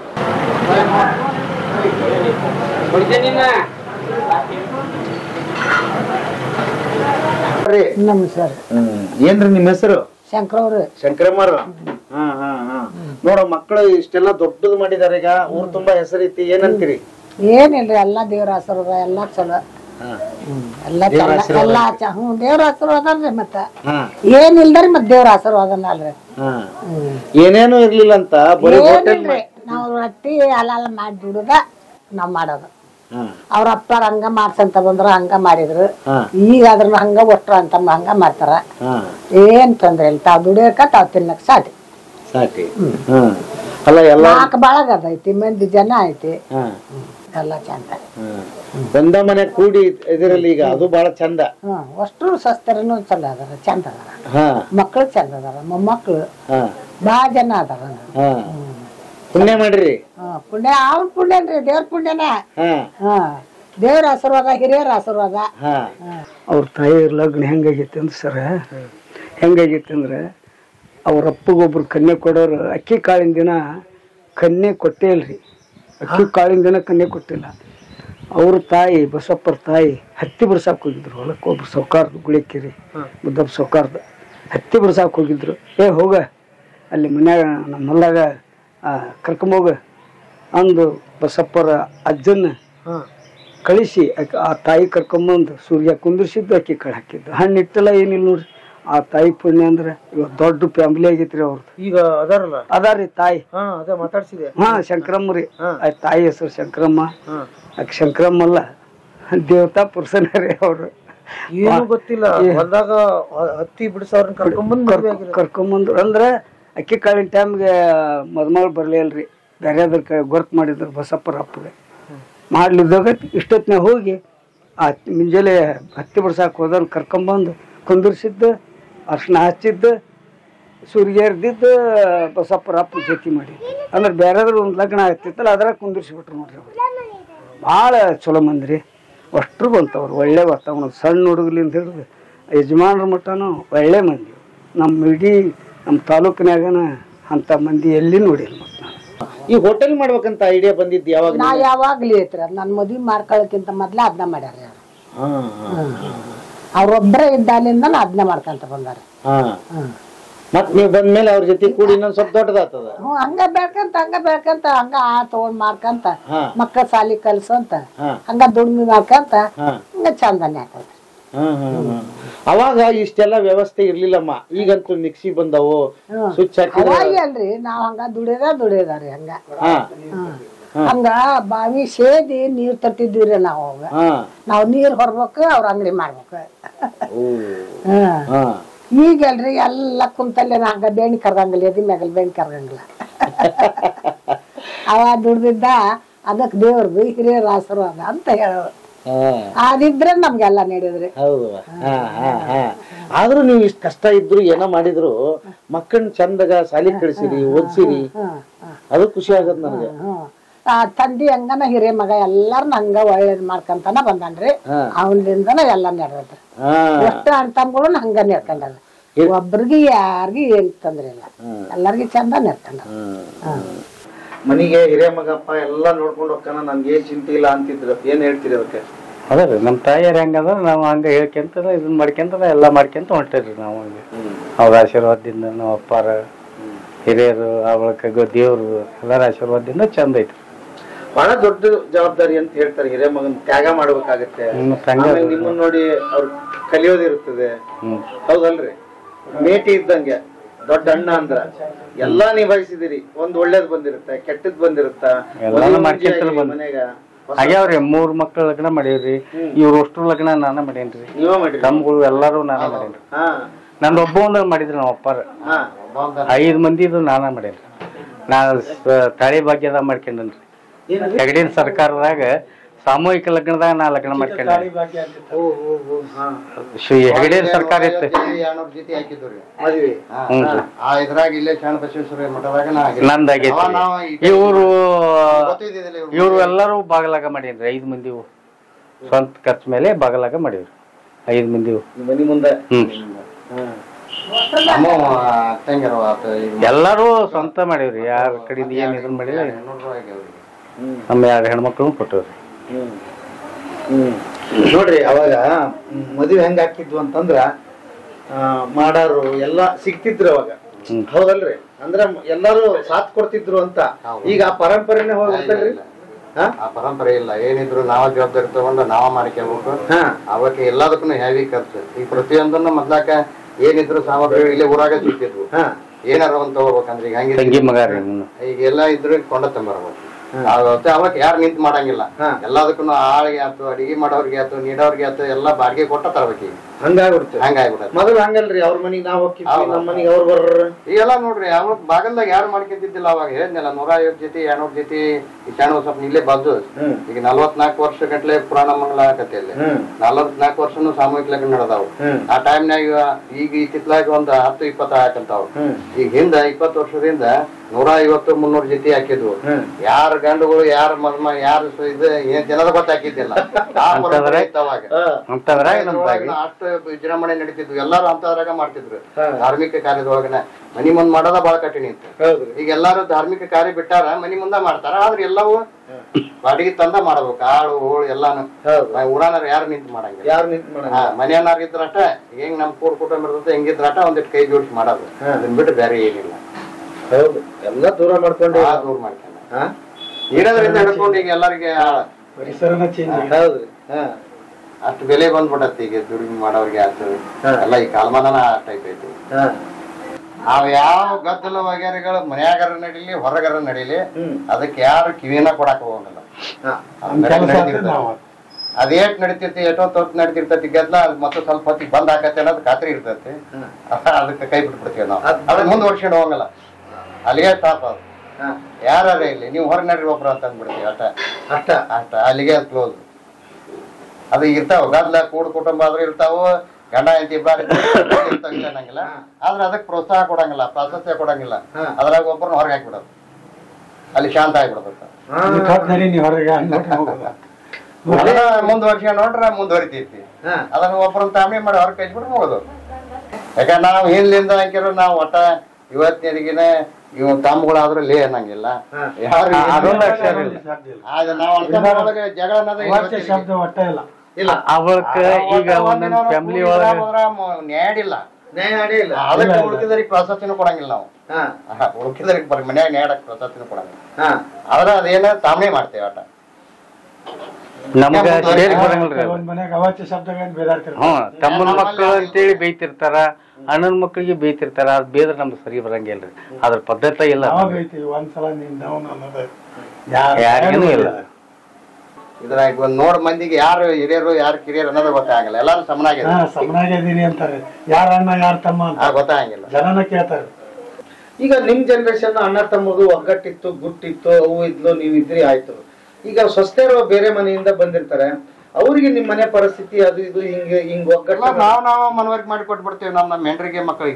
ರೀ ನಮಸ್ಕಾರ ಹ್ಮ್ ಏನ್ರಿ ನಿಮ್ಮ ಹೆಸರು ಶಂಕರವ್ರು ಶಂಕರಮ್ಮರ ಹಾ ಹಾ ಹಾ ನೋಡ ಮಕ್ಕಳು ಇಷ್ಟೆಲ್ಲ ದೊಡ್ಡದು ಮಾಡಿದಾರೆ ಈಗ ಊರ್ ತುಂಬಾ ಹೆಸರೈತಿ ಏನಂತೀರಿ ಏನಿಲ್ರಿ ಎಲ್ಲಾ ದೇವ್ರ ಆಶೀರ್ವಾದ ಎಲ್ಲಾ ಚಲೋ ಹ್ಮ್, ಎಲ್ಲಾ ದೇವ್ರ ಚಲೋ ಆಶೀರ್ವಾದ. ಎಲ್ಲಾ ಚ- ಹ್ಮ್ ದೇವ್ರ ಆಶೀರ್ವಾದ ಅಲ್ರಿ ಮತ್ತ ಹಾ ಏನಿಲ್ದರಿ ಮತ್ ದೇವ್ರ ಆಶೀರ್ವಾದನ ಅಲ್ರಿ ಹಾ ಏನೇನು ಇರ್ಲಿಲ್ಲ ಅಂತ ಬರೀ ಹೋಟೆಲ್ ಏನಿಲ್ರಿ ನಾವು ರೊಟ್ಟಿ ಅಲ್ಲ ಮಾಡಿ ದುಡುದ ನಾವ್ ಮಾಡೋದು ಹಾ ಅವ್ರ ಅಪ್ಪಾರ ಹಂಗ ಮಾಡ್ಸಂತ ಬಂದ್ರ ಹಂಗ ಮಾಡಿದ್ರು ಹಾ ಈಗ ಅದ್ರನ್ನ ಹಂಗ ಒಟ್ರ ಅಂತ ಹಂಗ ಮಾಡ್ತಾರ ಹಾ ಏನ್ ತೊಂದ್ರೆ ಇಲ್ಲ ತಾವ್ ದುಡಿಯಕ ತಾವ್ ತಿನ್ನಕ್ ಸಾಟಿ ಸಾಟಿ ಹಾ ಅಲ್ಲ ಎಲ್ಲ ನಾಲ್ಕು ಬಾಳಗ ಐತಿ ಮಂದಿ ಜನ ಐತಿ ಹಾ ಎಲ್ಲ ಚಂದ ಹಾ. ಒಂದ ಮನೆ ಕೂಡಿ ಇದರಲ್ಲಿ ಈಗ ಅದು ಬಹಳ ಚಂದ ಹ್ಮ್ ಅಷ್ಟ್ರು ಸಸ್ತರನು ಚಲೋ ಅದಾರ ಚಂದ ಅದಾರ ಹಾ ಮಕ್ಕಳು ಚಂದ ಅದಾರ ಮೊಮ್ಮಕ್ಳು ಹಾ ಬಾಳ ಜನ ಅದಾರ ಹಾ ಪುಣ್ಯ ಮಾಡ್ರಿ ಹ್ಮ್ ಪುಣ್ಯ ಅವ್ನ ಪುಣ್ಯನ್ರಿ ದೇವ್ರ ಪುಣ್ಯನ ಹಾ ಹಾ ದೇವ್ರ ಆಶೀರ್ವಾದ ಹಿರಿಯರ ಆಶೀರ್ವಾದ ಹಾ ಅವ್ರ ತಾಯಿ ಲಗ್ನ ಹೆಂಗಾಗೈತಿ ಅಂದ್ರೆ ಸರ ಹೆಂಗಾಗೈತಿ ಅಂದ್ರೆ ಅವ್ರ ಅಪ್ಪಗೊಬ್ರು ಕನ್ಯೆ ಕೊಡೋರು ಅಕ್ಕಿ ಕಾಳಿನ ದಿನ ಕನ್ಯೆ ಕೊಟ್ಟೇ ಇಲ್ರಿ ಅಕ್ಕಿ ಕಾಳಿನ ದಿನ ಕನ್ಯೆ ಕೊಟ್ಟಿಲ್ಲ ಅವ್ರ ತಾಯಿ ಬಸಪ್ಪರ ತಾಯಿ ಹತ್ತಿ ಬಿಡ್ಸಾಕ್ ಹೋಗಿದ್ರು ಹೊಲಕ್ಕೆ ಒಬ್ರು ಸೌಕಾರ್ದು ಗುಳಿಕೆರಿ ಮುದ್ದಪ್ಪ ಸೌಕಾರ್ದು ಹತ್ತಿ ಬಿಡ್ಸಾಕ್ ಹೋಗಿದ್ರು ಏ ಹೋಗ ಅಲ್ಲಿ ಮನ್ಯಾಗ ನಮ್ಮ ಹೊಲ್ದಾಗ ಕರ್ಕೊಂಬೋಗ ಅಂದು ಬಸಪ್ಪರ ಅಜ್ಜನ್ನ ಕಳಿಸಿ ಆಕೆ ಆ ತಾಯಿ ಕರ್ಕೊಂಬಂದು ಸೂರ್ಯ ಕುಂದಿರ್ಸಿದ್ದು ಅಕ್ಕಿ ಕಳೆ ಹಾಕಿದ್ದು ಹಣ್ಣು ಇಟ್ಟಲ್ಲ ಏನಿಲ್ಲ ನೋಡ್ರಿ ಆ ತಾಯಿ ಪುಣ್ಯ ಅಂದ್ರೆ ಇವತ್ತು ದೊಡ್ಡ ಫ್ಯಾಮಿಲಿ ಆಗೈತ್ರಿ ಅವ್ರದ್ದು ಈಗ ಅದಾರಲ್ಲ ಅದಾರಿ ತಾಯಿ ಹಾ ಅದ ಮಾತಾಡ್ಸಿದೆ ಹಾ ಶಂಕರಮ್ಮ ರೀ ಹಾ. ಆ ತಾಯಿ ಹೆಸರು ಶಂಕರಮ್ಮ ಹಾ ಆಕೆ ಶಂಕರಮ್ಮ ಅಲ್ಲ ದೇವತಾ ಪುರುಷನೇ ರೀ ಅವರು ಏನು ಗೊತ್ತಿಲ್ಲ ಹೊಲ್ದಾಗ ಹ- ಹತ್ತಿ ಬಿಡಿಸೋರ್ನ ಕರ್ಕೊಂಡ್ಬಂದ್ ಮದ್ವೆ ಆಗಿರೋದು. ಕರ್ಕೊಂಬಂದ್ರು ಅಂದ್ರೆ ಅಕ್ಕಿ ಕಾಳಿನ ಟೈಮ್ಗೆ ಮದ್ಮಗಳು ಬರ್ಲಿ ಅಲ್ರಿ ಬೇರೆದ್ರ ಕೈ ಗೊರ್ತ್ ಮಾಡಿದ್ರು ಬಸಪ್ಪರ ಅಪ್ಪಗೆ ಮಾಡ್ಲಿದ್ದಾಗ ಇಷ್ಟೊತ್ತಿನಾಗ ಹೋಗಿ ಆ ಮುಂಜಾನೆ ಹತ್ತಿ ಬಿಡ್ಸಾಕ್ ಹೋದವ್ನ ಕರ್ಕೊಂಬಂದು ಕುಂದಿರ್ಸಿದ್ದು ಅರ್ಶಿನ ಹಚ್ಚಿದ್ದು ಸೂರ್ಯ ಎರ್ದಿದ್ದು ಬಸಪ್ಪರ ಅಪ್ಪ ಜೊತೆ ಮಾಡಿ ಅಂದ್ರೆ ಬೇರೆದ್ರ ಒಂದು ಲಗ್ನ ಆಗ್ತಿತ್ತಲ್ಲ ಅದ್ರಾಗ ಕುಂದಿರ್ಸಿಬಿಟ್ರು ನೋಡ್ರಿ ಅವ್ರು ಭಾಳ ಚಲೋ ಮಂದ್ರಿ ಅಷ್ಟ್ರು ಬಂತವ್ರು ಒಳ್ಳೆ ವಾತಾವರಣ ಸಣ್ಣ ಹುಡುಗಲಿಂದ ಹಿಡಿದು ಯಜಮಾನ್ರ ಮಟ್ಟನು ಒಳ್ಳೆ ಮಂದಿ ನಮ್ಮ ಇಡೀ ನಮ್ಮ ತಾಲೂಕಿನಾಗನ ಅಂಥ ಮಂದಿ ಎಲ್ಲಿ ನೋಡಿಲ್ಲ ಮತ್ತೆ ನಾನು ಈ ಹೋಟೆಲ್ ಮಾಡ್ಬೇಕಂತ ಐಡಿಯಾ ಬಂದಿದ್ದು ಯಾವಾಗ ನಾ ಯಾವಾಗ್ಲೂ ಐತ್ರಿ ಅದು ನನ್ನ ಮದ್ವಿ ಮಾಡ್ಕೊಳ್ಳೋಕ್ಕಿಂತ ಮೊದ್ಲೇ ಅದನ್ನ ಮಾಡ್ಯಾರ ಹಾ ಹಾ ಅವ್ರೊಬ್ಬರೇ ಇದ್ದಾಲಿಂದ ಅದನ್ನ ಮಾಡ್ಕೊಂತ ಬಂದಾರ ಹಾ ಮತ್ ನೀವ್ ಬಂದ್ಮೇಲೆ ಅವ್ರ ಜೊತೆ ಕೂಡಿ ಇನ್ನೊಂದ್ ಸ್ವಲ್ಪ ದೊಡ್ಡದಾಗ್ತದ ಹ್ಞೂ ಹಂಗ ಬೆಳ್ಕಂತ ಹಂಗ ಬೆಳ್ಕಂತ ಹಂಗ ಆ ತಗೊಂಡ್ ಮಾಡ್ಕಂತ ಹಾ ಮಕ್ಕಳ ಸಾಲಿ ಕಲ್ಸಂತ ಹಾ ಹಂಗ ದುಡ್ಮಿ ಮಾಡ್ಕಂತ ಹಾ ಹಂಗ ಚಂದನೆ ಹಾಕೋದು ಹಾ, ಹಾ, ಹಾ. ಅವಾಗ ಇಷ್ಟೆಲ್ಲ ವ್ಯವಸ್ಥೆ ಇರ್ಲಿಲ್ಲಮ್ಮ ಈಗಂತೂ ಮಿಕ್ಸಿ ಬಂದವು ಸ್ವಿಚ್ ಹಾಕಿದ್ರೆ ಅವಾಗ ಅಲ್ರಿ ನಾವ್ ಹಂಗ ದುಡಿಯೋದ ದುಡಿಯೋದಾರಿ ಹಂಗ ಹಾ ಹ್ಮ್. ಹಂಗ ಬಾವಿ ಸೇದಿ ನೀರ್ ತಟ್ಟಿದ್ವಿ ನಾವು ಅವಾಗ ಹಾ ನಾವ್ ನೀರ್ ಹೊರ್ಬೇಕು ಅವ್ರ ಅಂಗಡಿ ಮಾಡ್ಬೇಕು ಓ ಹ್ಮ್ ಹಾ ಈಗಲ್ರಿ ಎಲ್ಲ ಕುಂತಲ್ಲೇ ಹಂಗ ಬೇಣಿ ಕರ್ಗಂಗಿಲ್ಲ ಎದಿ ಮ್ಯಾಗಲ್ ಬೇಣಿ ಕರ್ಗಂಗಿಲ್ಲ ಅವ ದುಡ್ದಿದ್ದ ಅದಕ್ ದೇವ್ರದು ಹಿರಿಯರ ಆಶೀರ್ವಾದ ಅಂತ ಹೇಳೋರು ಹಾ ಅದಿದ್ರೆ ನಮ್ಗೆಲ್ಲ ನಡೆದ್ರಿ ಹೌದು ಹಾ ಹಾ ಹಾ ಆದ್ರೂ ನೀವು ಇಷ್ಟ ಕಷ್ಟ ಇದ್ರು ಏನೋ ಮಾಡಿದ್ರು ಮಕ್ಕಳನ್ನ ಚಂದಗ ಸಾಲಿ ಕಳಿಸಿರಿ ಓದ್ಸಿರಿ ಹ್ಮ್ ಹ್ಮ್ ಅದು ಖುಷಿ ಆಗದ್ ನನಗೆ ಹ್ಮ್ ತ- ತಂದಿ ಹಂಗನ ಹಿರಿಯ ಮಗ ಎಲ್ಲಾರನ್ನ ಹಂಗ ಒಳ್ಳೇದ್ ಮಾಡ್ಕೊಂತಾನ ಬಂದಾನ್ರಿ ಅವನಿಂದನ ಎಲ್ಲ ನಡೆದ್ರಿ ಎಷ್ಟು ಅಣ್ಣ ತಮ್ಮಗಳನ್ನ ಹಂಗ ನಡ್ಕೊಂಡದ ಒಬ್ರಿಗೆ ಯಾರಿಗೂ ಏನ್ ತೊಂದ್ರೆ ಇಲ್ಲ ಎಲ್ಲಾರ್ಗಿ ಚಂದ ನಡ್ಕೊಂಡ ಮನಿಗೆ ಹಿರಿಯ ಮಗಪ್ಪ ಎಲ್ಲ ನೋಡ್ಕೊಂಡು ಹೋಗ್ತಾನ ನನ್ಗೆ ಏನ್ ಚಿಂತೆ ಇಲ್ಲ ಅಂತಿದ್ರು ಏನ್ ಹೇಳ್ತೀರಿ ಅದಕ್ಕೆ ಅದೇ ರೀ ನಮ್ಮ ತಾಯಿಯರ್ ಹೆಂಗಂದ್ರೆ ನಾವು ಹಂಗ ಹೇಳ್ಕೊಂತ ಇದನ್ನ ಮಾಡ್ಕೊಂತ ಎಲ್ಲ ಮಾಡ್ಕೊಂತ ಹೊಂಟೇವ್ರಿ ನಾವು ಹಂಗೆ ಅವ್ರ ಆಶೀರ್ವಾದದಿಂದ ನಮ್ಮ ಅಪ್ಪಾರ ಹಿರಿಯರು ಅವಳ ದೇವ್ರು ಎಲ್ಲರ ಆಶೀರ್ವಾದದಿಂದ ಚಂದ ಐತಿ ಬಹಳ ದೊಡ್ಡ ಜವಾಬ್ದಾರಿ ಅಂತ ಹೇಳ್ತಾರೆ ಹಿರಿಯ ಮಗನ್ ತ್ಯಾಗ ಮಾಡ್ಬೇಕಾಗತ್ತೆ ಹ್ಮ್, ಹಂಗೆ ಆಮೇಲೆ ಅದು. ನಿಮ್ಮನ್ನ ನೋಡಿ ಅವ್ರು ಕಲಿಯೋದಿರ್ತದೆ ಹ್ಮ್ ಹೌದಲ್ರಿ ಮೇಟಿ ಇದ್ದಂಗೆ ದೊಡ್ಡ ಅಣ್ಣ ಅಂದ್ರ ಎಲ್ಲಾ ನಿಭಾಯಿಸಿದಿರಿ ಒಂದ್ ಒಳ್ಳೇದ್ ಬಂದಿರುತ್ತೆ ಕೆಟ್ಟದ್ ಬಂದಿರುತ್ತ ಎಲ್ಲಾನು ಮಾಡ್ಕೊಂತ ಬಂದ್ ಮನೆಗ ಆಗ್ಯಾವ್ರಿ ಮೂರ್ ಮಕ್ಳ ಲಗ್ನ ಮಾಡೇವ್ರಿ ಇವ್ರ ಅಷ್ಟ್ರ ಲಗ್ನ ನಾನ ಮಾಡೇನ್ರಿ ನೀವ ಮಾಡ್ರಿ ತಮ್ಗಳು ಎಲ್ಲಾರು ನಾನ ಮಾಡೇನ್ರಿ ಹಾ ನಂದು ಒಬ್ಬ ಒಂದ ಮಾಡಿದ್ರಿ ನಮ್ಮ ಅಪ್ಪಾರ ಹಾ ಐದ್ ಮಂದಿದು ನಾನ ಮಾಡೇನ್ರಿ ನಾ ಸ- ತಾಳಿ ಭಾಗ್ಯದ ಮಾಡ್ಕೊಂಡನ್ರಿ ಹೆಗಡಿನ ಸರ್ಕಾರದಾಗ ಸಾಮೂಹಿಕ ಲಗ್ನದಾಗ ನಾ ಲಗ್ನ ಮಾಡ್ಕೊಂಡೆ ಶ್ರೀ ಹೆಗಡೆ ಸರ್ಕಾರ ಇತ್ತು ಎರಡ್ನೂರ್ ಜೊತೆ ಹಾಕಿದ್ವಿ ರೀ ಮದ್ವಿ ಹಾ, ಹ್ಞೂ ರೀ. ಆ ಇದ್ರಾಗ ಇಲ್ಲೇ ಶರಣ ಬಸವೇಶ್ವರ ಮಠದಾಗ ನಾ ಆಗಿದ್ದೆ. ನಂದಾಗೈತಿ ಅವ ನಾವು ಇಲ್ಲೇ- ಇವರು ಗೊತ್ತಿದ್ದಿದ್ದಿಲ್ಲ ಇವ್ರು. ಇವ್ರು ಎಲ್ಲರೂ ಬಾಗಲಾಗ ಮಾಡೇನ್ರಿ ಐದ್ ಮಂದಿ ಸ್ವಂತ ಖರ್ಚು ಮೇಲೆ ಬಾಗಲಾಗ ಮಾಡೀವ್ರಿ ಐದ್ ಮಂದಿ ನಿಮ್ ಮನಿ ಮುಂದೆ ಹ್ಮ್ ನಮ್ಮ ತಂಗಿರು ಆತ ಈಗ ಎಲ್ಲಾರು ಸ್ವಂತ ಮಾಡೀವ್ರಿ ಯಾರ ಕಡೆಯಿಂದ ಏನ್ ಇದನ್ ಮಾಡಿಲ್ಲ ಹೆಣ್ಣೂರು ಆಗ್ಯಾವ ಅವ್ರಿಗೆ. ನಮ್ಮ ಎರಡು ಹೆಣ್ಮಕ್ಳು ಕೊಟ್ಟವ್ರಿ ಹ್ಮ್ ಹ್ಮ್ ನೋಡ್ರಿ ಅವಾಗ ಮ್, ಮದುವೆ ಹೆಂಗ್ ಹಾಕಿದ್ವು ಅಂತಂದ್ರ ಆ, ಮಾಡಾರು ಎಲ್ಲಾ ಸಿಗ್ತಿದ್ರು ಅವಾಗ ಹ್ಮ್. ಹೌದಲ್ರಿ ಅಂದ್ರ ಮ್- ಎಲ್ಲಾರು ಸಾಥ್ ಕೊಡ್ತಿದ್ರು ಅಂತ ಹೌದು. ಈಗ ಆ ಪರಂಪರೆನೇ ಹೋಗ್ಬಿಡ್ತಲ್ರಿ ಇಲ್ಲ, ಇಲ್ಲ. ಆ ಪರಂಪರೆ ಇಲ್ಲ ಏನಿದ್ರು ನಾವ ಜವಾಬ್ದಾರಿ ತಗೊಂಡು ನಾವ ಮಾಡ್ಕೋಬೇಕು ಹಾ ಅವಕ್ಕೆ ಎಲ್ಲದಕ್ಕೂ ಹೆವಿ ಖರ್ಚು ಈ ಪ್ರತಿಯೊಂದನ್ನ ಮೊದ್ಲಾಕ ಏನಿದ್ರು ಸಾಮಗ್ರಿ ಇಲ್ಲೇ ಊರಾಗ ಸಿಗ್ತಿದ್ವು ಹಾ ಏನಾರ ಒಂದ್ ತಗೋಬೇಕಂದ್ರೆ ಈಗ ಹಂಗೆ ತಂಗಿ ಮಗ ರೀ ಇವ್ನು. ಈಗ ಎಲ್ಲ ಇದ್ರೆ ಕೊಂಡ ತಂಬರ್ಬೇಕು ಅವಕ್ಕೆ ಯಾರು ನಿಂತ್ ಮಾಡಂಗಿಲ್ಲ ಹಾ. ಎಲ್ಲದಕ್ಕೂ ಆಳಿಗೆ ಆತು ಅಡಿಗೆ ಮಾಡೋರ್ಗೆ ಆತು ನೀಡೋರ್ಗೆ ಆತು ಎಲ್ಲ ಬಾಡಿಗೆ ಕೊಟ್ಟ ತರ್ಬೇಕು ಈಗ ಹಂಗಾಗ್ಬಿಡ್ತದೆ ಹಂಗಾಗ್ಬಿಡತ್ತೆ ಮೊದಲು ಹಂಗಲ್ರಿ ಅವ್ರ ಮನಿಗ್ ನಾವ್ ಹೋಗ್ತಿದ್ವಿ ಹೌದು. ನಮ್ಮ ಮನಿಗ್ ಅವ್ರು ಬರ್ರ ಈಗೆಲ್ಲ ನೋಡ್ರಿ ಅವಾಗ ಬಾಗಲ್ದಾಗ ಯಾರು ಮಾಡ್ಕೊಂತಿದ್ದಿಲ್ಲ ಅವಾಗ ಹೇಳಿದ್ನಲ್ಲ ನೂರ ಐವತ್ತು ಜೊತೆ ಎರಡ್ನೂರ್ ಜೊತೆ ಈ ಶಾಣ ಸ್ವಲ್ಪ ಇಲ್ಲೇ ಬಂದು ಹ್ಮ್. ಈಗ ನಲ್ವತ್ನಾಲ್ಕು ವರ್ಷ ಗಟ್ಲೆ ಪುರಾಣ ಮಂಗಳ ಆಗತ್ತೆ ಇಲ್ಲಿ ಹ್ಮ್ ನಲ್ವತ್ನಾಲ್ಕು ವರ್ಷನು ಸಾಮೂಹಿಕ ಲಗ್ನ ನಡೆದಾವು ಹ್ಮ್. ಆ ಟೈಮ್ನಾಗ ಈಗ ಇತ್ತಿತ್ಲಾಗ ಒಂದ್ ಹತ್ತು ಇಪ್ಪತ್ತು ಹಾಕಂತಾವ್ ಹ್ಮ್. ಈಗ ಹಿಂದ ಇಪ್ಪತ್ತು ವರ್ಷದಿಂದ ನೂರ ಐವತ್ತು ಮುನ್ನೂರು ಜೊತೆ ಹಾಕಿದ್ವು ಹ್ಮ್. ಯಾರ ಗಂಡುಗಳು ಯಾರ ಮದ್ಮ ಯಾರು ಸ- ಇದು ಏನ್ ಜನದ ಗೊತ್ತಾಕಿದ್ದಿಲ್ಲ ಆ ಪರಂಪರೆ ಇತ್ತು ಅವಾಗ ಹಾ. ಅಂತಂದ್ರಾಗ ಇದ್ರೊಳಗ ನಮ್ದಾಗಿ ಅಷ್ಟು ವಿಜೃಂಭಣೆ ನಡೀತಿದ್ವು ಎಲ್ಲಾರು ಅಂತದ್ರಾಗ ಮಾಡ್ತಿದ್ರು ಹಾ. ಧಾರ್ಮಿಕ ಕಾರ್ಯದೊಳಗನ ಮನಿ ಮುಂದ್ ಮಾಡೋದ ಬಹಳ ಕಠಿಣ ಇತ್ತು ಹೌದ್ರಿ ಈಗ ಎಲ್ಲಾರು ಧಾರ್ಮಿಕ ಕಾರ್ಯ ಬಿಟ್ಟಾರ ಮನಿ ಮುಂದ ಮಾಡ್ತಾರ ಆದ್ರೆ ಎಲ್ಲವೂ ಬಾಡಿಗೆ ತಂದ ಮಾಡ್ಬೇಕು ಆಳು ಹೋಳು ಎಲ್ಲಾನು ಹೌದು ಊರಾನಾರ ಯಾರು ನಿಂತು ಮಾಡಂಗಿಲ್ಲ ಯಾರು ನಿಂತ್ ಮಾಡಂಗಿಲ್ಲ. ಹಾ ಮನೆಯನ್ನಾರ ಇದ್ರಟ ಹೆಂಗ್ ನಮ್ ಕೂರ್ ಕುಟುಂಬ ಇರ್ತದೆ ಹೆಂಗಿದ್ರಟ ಒಂದಿಟ್ಟು ಕೈ ಜೋಡಿಸಿ ಮಾಡೋದು ಹಾ. ಅದನ್ನ ಬಿಟ್ಟು ಬೇರೆ ಏನಿಲ್ಲ ಹೌದು ಎಲ್ಲ ದೂರ ಮಾಡ್ಕೊಂಡು ಆ ದೂರ ಮಾಡ್ಕೊಂಡ ಹಾ ಇರೋದ್ರಿಂದ ಹಿಡ್ಕೊಂಡು ಈಗ ಎಲ್ಲರಿಗೆ ಪರಿಸರನ ಚೇಂಜ್ ಹೌದ್ರಿ ಹಾ ಅಷ್ಟು ಬೆಲೆ ಬಂದ್ಬಿಡತ್ತೆ ಈಗ ದುಡಿಮೆ ಮಾಡೋರಿಗೆ ಆತು ಹಾ. ಎಲ್ಲ ಈ ಕಾಲಮಾನನ ಆ ಟೈಪ್ ಐತಿ ಹಾ ನಾವ್ ಯಾವ ಗದ್ದಲ ವಗೇರೆಗಳು ಮನ್ಯಾಗಾರ ನಡೀಲಿ ಹೊರಗಾರ ನಡೀಲಿ ಹ್ಮ್ ಅದಕ್ಕೆ ಯಾರು ಕಿವಿನ ಕೊಡಾಕ ಹೋಗಲ್ಲ ಹಾ ಅದೇಟ್ ನಡಿತೈತಿ ಎಷ್ಟೋ ತೊತ್ತು ನಡಿತಿರ್ತೈತಿ ಗದ್ದಲ ಅದ್ ಮತ್ತೆ ಸ್ವಲ್ಪ ಹೊತ್ತಿಗೆ ಬಂದ್ ಆಕತ್ತೆ ಅನ್ನೋದು ಖಾತ್ರಿ ಇರ್ತೈತಿ ಅದಕ್ಕೆ ಕೈ ಬಿಟ್ಬಿಡ್ತೀವಿ ನಾವು ಅದ್- ಅದ್ರ ಮುಂದುವರ್ಸ್ಕೊಂಡು ಹೋಗಲ್ಲ ಅಲ್ಲಿಗೆ ಸ್ಟಾಪ್ ಅದು ಹಾ ಯಾರೇ ಇಲ್ಲಿ ನೀವು ಹೊರಗೆ ನಡ್ರಿ ಒಬ್ರು ಅಂತ ಅಂದ್ಬಿಡ್ತೀವಿ ಅಷ್ಟ ಅಷ್ಟ ಅಷ್ಟ ಅಲ್ಲಿಗೆ ಕ್ಲೋಸ್ ಅದು ಇರ್ತಾವ ಗದ್ಲ ಕೂಡ್ ಕುಟುಂಬ ಆದ್ರೂ ಇರ್ತಾವ ಗಂಡ ಹೆಂಡತಿ ಇಬ್ಬರು ಇರ್ತಾವ ಇಲ್ಲ ಅನ್ನಂಗಿಲ್ಲ ಆದ್ರೆ ಅದಕ್ಕೆ ಪ್ರೋತ್ಸಾಹ ಕೊಡಂಗಿಲ್ಲ ಪ್ರಾಶಸ್ತ್ಯ ಕೊಡಂಗಿಲ್ಲ ಹಾ. ಅದ್ರಾಗ ಒಬ್ಬರನ್ನ ಹೊರಗೆ ಹಾಕ್ಬಿಡೋದು ಅಲ್ಲಿ ಶಾಂತ ಆಗ್ಬಿಡ್ಬೇಕು ಹಾ ನೀವು ಹೊರಗೆ ನೋಡ್ರಿ ಹೋಗೋದು ಅದನ್ನ ಮುಂದುವರ್ಸ್ಕೊಂಡು ನೋಡ್ರ ಮುಂದುವರಿತೈತಿ ಹಾ ಅದನ್ನ ಒಬ್ಬರನ್ನ ತಾಮಿ ಮಾಡಿ ಹೊರಗೆ ಕಳಿಸ್ಬಿಟ್ಟು ಹೋಗೋದು ಯಾಕಂದ್ರೆ ನಾವು ಹಿಂದ್ಲಿಂದ ಹಾಕಿರೋ ನಾವು ಒಟ್ಟ ಇವತ್ತಿನರಿಗಿನ ಇವ್ ತಮ್ಮಗಳಾದ್ರೂ ಲೇ ಅನ್ನಂಗಿಲ್ಲ ಹಾ. ಯಾರು ಆ- ಅದೊಂದು ಅಕ್ಷರ ಇಲ್ಲ ಅದು ನಾವು ಅಳ್ಕೊಂಡೊಳಗೆ ಜಗಳ ಅನ್ನೋದು ಇವತ್ತಿನವರೆಗೆ ಶಬ್ದ ಒಟ್ಟ ಇಲ್ಲ ಇಲ್ಲ ಅವಳಕ್ಕ ಈಗ ಒಂದೊಂದ್ ಫ್ಯಾಮಿಲಿ ಒಳಗ ನ್ಯಾಡಿಲ್ಲ ನ್ಯಾಯ ಅಡೇ ಇಲ್ಲ ಅದಕ್ಕೆ ಉಳ್ಕಿದರಿಗೆ ಪ್ರಶಸ್ತಿನೂ ಕೊಡಂಗಿಲ್ಲ ನಾವು ಹಾ ಉಳ್ಕಿದರಿಗೆ ಬರೀ ಮನ್ಯಾಗ ನ್ಯಾಡಕ್ ಪ್ರಶಸ್ತಿನೂ ಕೊಡಂಗಿಲ್ಲ ಹಾ ಆದ್ರೆ ಅದೇನ ತಾಮೇ ಮಾಡ್ತೇವೆ ಆಟ ನಮ್ಗ ಸೇರಿ ಬರಂಗಿಲ್ರಿ ಅದು ಒಂದ್ ಮನ್ಯಾಗ ಅವಾಚ್ಯ ಶಬ್ದಗಳನ್ನ ಬೇದಾಡ್ತಿರ್ತಾರೆ ಹ್ಮ್ ತಮ್ಮನ ಮಕ್ಕಳು ಅಂತೇಳಿ ಬೈತಿರ್ತಾರ ಅಣ್ಣನ ಮಕ್ಕಳಿಗೆ ಬೈತಿರ್ತಾರ ಅದ್ ಬೇದ್ರ ನಮ್ಗೆ ಸರಿ ಬರಂಗಿಲ್ರಿ ಅದ್ರ ಪದ್ಧತಿ ಇಲ್ಲ ನಾವ್ ಬೈತೀವಿ ಒಂದ್ಸಲ ನಿನ್ ಡೌನ್ ಅನ್ನೋದು ಯಾರ್- ಯಾರಿಗೇನು ಇಲ್ಲ ಇದ್ರಾಗ ಒಂದ್ ನೋಡ್ ಮಂದಿಗೆ ಯಾರು ಹಿರಿಯರು ಯಾರು ಕಿರಿಯರು ಅನ್ನೋದು ಗೊತ್ತಾಗಲ್ಲ ಎಲ್ಲಾರು ಸಮನಾಗಿದೆ ಹಾ ಸಮನಾಗಿದ್ದೀನಿ ಅಂತಾರೆ ಯಾರ ಅಣ್ಣ ಯಾರ ತಮ್ಮ ಅಂತ ಆ ಗೊತ್ತಾಗಂಗಿಲ್ಲ ಜನನ ಕೇಳ್ತಾರೆ ಈಗ ನಿಮ್ ಜನರೇಷನ್ ಅಣ್ಣ ತಮ್ಮದು ಒಗ್ಗಟ್ಟಿತ್ತು ಗುಟ್ಟಿತ್ತು ಅವು ಇದ್ಲು ನೀವು ಇದ್ರಿ ಆಯ್ತು ಈಗ ಸ್ವಸ್ಥರು ಬೇರೆ ಮನೆಯಿಂದ ಬಂದಿರ್ತಾರೆ ಅವರಿಗೆ ನಿಮ್ ಮನೆ ಪರಿಸ್ಥಿತಿ ಅದು ಇದು ಹಿಂಗೆ ಹಿಂಗ್ ಎಲ್ಲ ಒಗ್ಗಟ್ಟು ನಾವ್ ನಾವ್ ಮನವರಿಕೆ ಮಾಡಿ ಕೊಟ್ಬಿಡ್ತೇವೆ ನಮ್ಮ ನಮ್ಮ ಹೆಂಡ್ರಿಗೆ ಮಕ್ಕಳಿಗೆ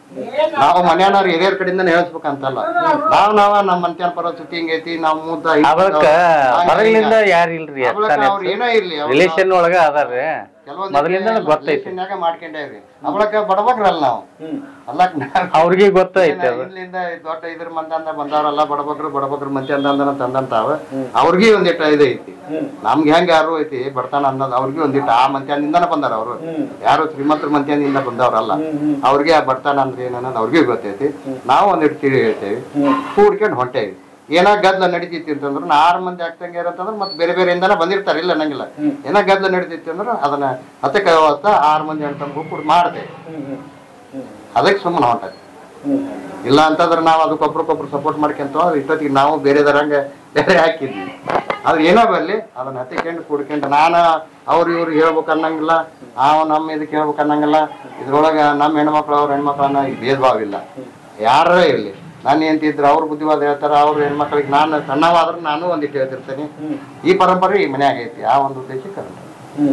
ನಾವು ಮನೆಯವ್ರ ಹಿರಿಯರ ಕಡೆಯಿಂದನೇ ಹೇಳ್ಸ್ಬೇಕಂತಲ್ಲ ನಾವ್ ನಾವ ನಮ್ಮ ಮನ್ತ್ಯಾನ ಪರಿಸ್ಥಿತಿ ಹಿಂಗೈತಿ ನಾವ್ ಮುದ್ದ ಅವಳಕ್ಕ ಹೊರಗಿನಿಂದ ಯಾರು ಇಲ್ರಿ ಅವ್ರ ಏನೋ ಇರ್ಲಿ ಅವ್ರ- ರಿಲೇಷನ್ ಒಳಗ ಅದಾರ್ರಿ ಮೊದಲಿಂದ ಗೊತ್ತೈತಿ ರಿಲೇಷನ್ಯಾಗ ಮಾಡ್ಕೊಂಡೇವ್ರಿ ಅವಳಕ್ಕ ಬಡಬಗ್ರಲ್ಲ ನಾವು ಅಲ್ಲಕ್ ಅವ್ರಿಗೆ ಗೊತ್ತೈತಿ ಅದು ಇಲ್ಲಿಂದ ದೊಡ್ಡ ಇದ್ರ ಮಂದಿ ಬಂದವ್ರಲ್ಲ ಬಡಬಗ್ರು ಬಡಬಗ್ರು ಮಂದಿ ಅಂದ ತಂದಂತಾವ ಅವ್ರಿಗೆ ಒಂದಿಟ್ಟು ಇದು ಐತಿ ನಮ್ಗೆ ಹೆಂಗ ಯಾರು ಐತಿ ಬರ್ತಾನ ಅನ್ನೋದು ಅವ್ರಿಗೆ ಒಂದಿಟ್ಟು ಆ ಮಂತ್ಯಾನಿಂದನ ಬಂದಾರ ಅವರು ಯಾರು ಶ್ರೀಮಂತರ ಮಂತ್ಯಾನಿಂದ ಬಂದವ್ರಲ್ಲ ಅವ್ರಿಗೆ ಆ ಬರ್ತಾನ ಅಂದ್ರೆ ಏನನ್ನೋದು ಅವ್ರಿಗೆ ಗೊತ್ತೈತಿ ನಾವು ಒಂದಿಟ್ಟು ತಿಳಿ ಹೇಳ್ತೇವಿ ಕೂಡ್ಕೊಂಡು ಹೊಂಟೇವಿ ಏನೋ ಗದ್ಲ ನಡೀತಿತ್ತು ಅಂತಂದ್ರೆ ನಾ ಆರು ಮಂದಿ ಆಗ್ತಂಗೆ ಅಂತಂದ್ರೆ ಮತ್ತೆ ಬೇರೆ ಬೇರೆ ಇಂದಾನ ಬಂದಿರ್ತಾರೆ ಇಲ್ಲ ಅನ್ನಂಗಿಲ್ಲ ಏನೋ ಗದ್ಲ ನಡೀತಿತ್ತು ಅಂದ್ರೆ ಅದನ್ನ ಹತ್ತಕ್ಕೆ ಅವತ್ತ ಆರು ಮಂದಿ ಅಂತಂದು ಕೂಡ ಮಾಡ್ತೇವೆ ಅದಕ್ಕೆ ಸುಮ್ಮನೆ ಹೊಂಟೈತಿ ಇಲ್ಲ ಅಂತಂದ್ರೆ ನಾವು ಅದಕ್ಕೊಬ್ರಿಗೊಬ್ರು ಸಪೋರ್ಟ್ ಮಾಡ್ಕೊಂತ ಹೋದ್ರೆ ಇಷ್ಟೊತ್ತಿಗೆ ನಾವು ಬೇರೆದರಂಗ ಬೇರೆ ಹಾಕಿದ್ವಿ ಆದ್ರೆ ಏನೋ ಬರಲಿ ಅದನ್ನ ಹತ್ತಿಕೊಂಡು ಕುಡ್ಕೊಂಡು ನಾನು ಅವ್ರು ಇವ್ರು ಹೇಳ್ಬೇಕು ಅನ್ನಂಗಿಲ್ಲ ನಾವು ನಮ್ಮ ಇದಕ್ಕೆ ಹೇಳ್ಬೇಕು ಅನ್ನಂಗಿಲ್ಲ ಇದ್ರೊಳಗೆ ನಮ್ಮ ಹೆಣ್ಮಕ್ಳು ಅವ್ರ ಹೆಣ್ಮಕ್ಳನ್ನ ಈ ಭೇದ ಭಾವ ಇಲ್ಲ ಯಾರೇ ಇರಲಿ ನಾನು ಎಂತಿದ್ರು ಅವ್ರ ಬುದ್ಧಿವಾದ ಹೇಳ್ತಾರ ಅವ್ರ ಹೆಣ್ಮಕ್ಳಿಗೆ ನಾನು ಸಣ್ಣವಾದ್ರೂ ನಾನು ಒಂದಿಟ್ಟು ಹೇಳ್ತಿರ್ತೇನೆ ಈ ಪರಂಪರೆ ಈ ಮನ್ಯಾಗ ಐತಿ ಆ ಒಂದು ಉದ್ದೇಶಕ್ಕೆ ಅದನ್ನ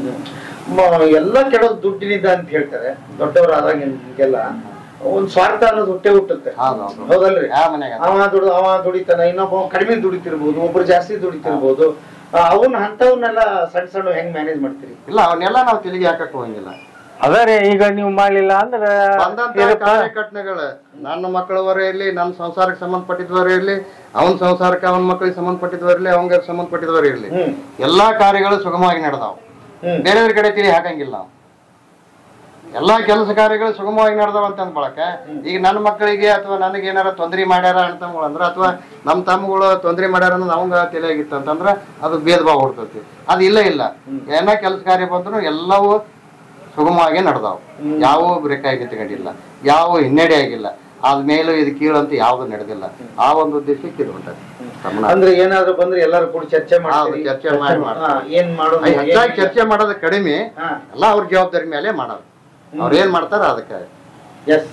ಮ- ಎಲ್ಲ ಕೆಡೋದು ದುಡ್ಡಿನಿಂದ ಅಂತ ಹೇಳ್ತಾರೆ ದೊಡ್ಡವರು ಆದಂಗೆಲ್ಲ ಒಂದ್ ಸ್ವಾರ್ಥ ಅನ್ನೋದು ಹುಟ್ಟೆ ಹುಟ್ಟುತ್ತೆ ಹೌದಲ್ರಿ ಯಾವ ಮನ್ಯಾಗ ಅವ ದುಡ್ದು ಅವ ದುಡಿತಾನ ಇನ್ನೊಬ್ಬ ಕಡಿಮೆ ದುಡಿತಿರ್ಬೋದು ಒಬ್ರು ಜಾಸ್ತಿ ದುಡಿತಿರ್ಬೋದು ಅವನ್ ಅಂತವನ್ನೆಲ್ಲ ಸಣ್ಣ ಸಣ್ಣ ಹೆಂಗ್ ಮ್ಯಾನೇಜ್ ಮಾಡ್ತೀರಿ ಇಲ್ಲ ಅವನ್ನೆಲ್ಲ ನಾವು ತೆಲಿಗೆ ಹಾಕಕ್ ಹೋಗಂಗಿಲ್ಲ ಅದಾರೆ ಈಗ ನೀವು ಮಾಡ್ಲಿಲ್ಲ ಅಂದ್ರೆ ಬಂದಂತ ಕಾರ್ಯಕರ್ತನೆಗಳು ನನ್ನ ಮಕ್ಕಳವರೇ ಇರ್ಲಿ ನನ್ನ ಸಂಸಾರಕ್ಕೆ ಸಂಬಂಧಪಟ್ಟಿದವರೇ ಇರ್ಲಿ ಅವನ ಸಂಸಾರಕ್ಕೆ ಅವನ ಮಕ್ಕಳಿಗೆ ಸಂಬಂಧಪಟ್ಟಿದವರು ಇರ್ಲಿ ಅವಂಗ ಸಂಬಂಧಪಟ್ಟಿದವರು ಇರ್ಲಿ ಎಲ್ಲಾ ಕಾರ್ಯಗಳು ಸುಗಮವಾಗಿ ನಡೆದಾವ್ ಬೇರೆಯವ್ರ ಕಡೆ ತಿಳಿ ಹಾಕಂಗಿಲ್ಲ ನಾವು ಎಲ್ಲಾ ಕೆಲಸ ಕಾರ್ಯಗಳು ಸುಗಮವಾಗಿ ನಡೆದವ ಅಂತ ಅಂದ್ಕೊಳಕ ಈಗ ನನ್ನ ಮಕ್ಕಳಿಗೆ ಅಥವಾ ನನಗೆ ಏನಾರ ತೊಂದರೆ ಮಾಡ್ಯಾರ ಅಂತಂಗಳು ಅಂದ್ರ ಅಥವಾ ನಮ್ಮ ತಮ್ಮಗಳು ತೊಂದರೆ ಮಾಡ್ಯಾರ ಅನ್ನೋದು ಅವಂಗ ತಿಳಿಯಾಗಿತ್ತು ಅಂತಂದ್ರ ಅದು ಭೇದ ಭಾವ ಹೊಡ್ತೈತಿ ಅದು ಇಲ್ಲ ಇಲ್ಲ ಏನ ಕೆಲಸ ಕಾರ್ಯ ಬಂದ್ರು ಎಲ್ಲವೂ ಸುಗಮವಾಗಿ ನಡೆದಾವ್ ಯಾವ ಬ್ರೇಕ್ ಆಗಿ ತಗೊಂಡಿಲ್ಲ ಯಾವ ಹಿನ್ನಡೆ ಆಗಿಲ್ಲ ಆದ್ಮೇಲೆ ಇದು ಕೀಳು ಅಂತ ಯಾವ್ದು ನಡೆದಿಲ್ಲ ಆ ಒಂದು ಉದ್ದೇಶಕ್ಕೆ ಇದು ಹೊಂಟೈತಿ ಗಮನ. ಅಂದ್ರೆ ಏನಾದ್ರು ಬಂದ್ರೆ ಎಲ್ಲರೂ ಕೂಡ ಚರ್ಚೆ ಹೌದು, ಮಾಡ್ತೀರಿ ಚರ್ಚೆ ಮಾಡಿ ಮಾಡ್ತಾರೆ. ಹಾ, ಏನ್ ಮಾಡೋದು ಅಯ್ಯ, ಹೆಚ್ಚಾಗಿ ಏನ್- ಚರ್ಚೆ ಮಾಡೋದು ಕಡಿಮೆ ಹಾ. ಎಲ್ಲ ಅವ್ರ ಜವಾಬ್ದಾರಿ ಮೇಲೆ ಮಾಡೋದು ಅವ್ರ ಏನ್ ಮಾಡ್ತಾರ ಅದಕ್ಕೆ ಎಸ್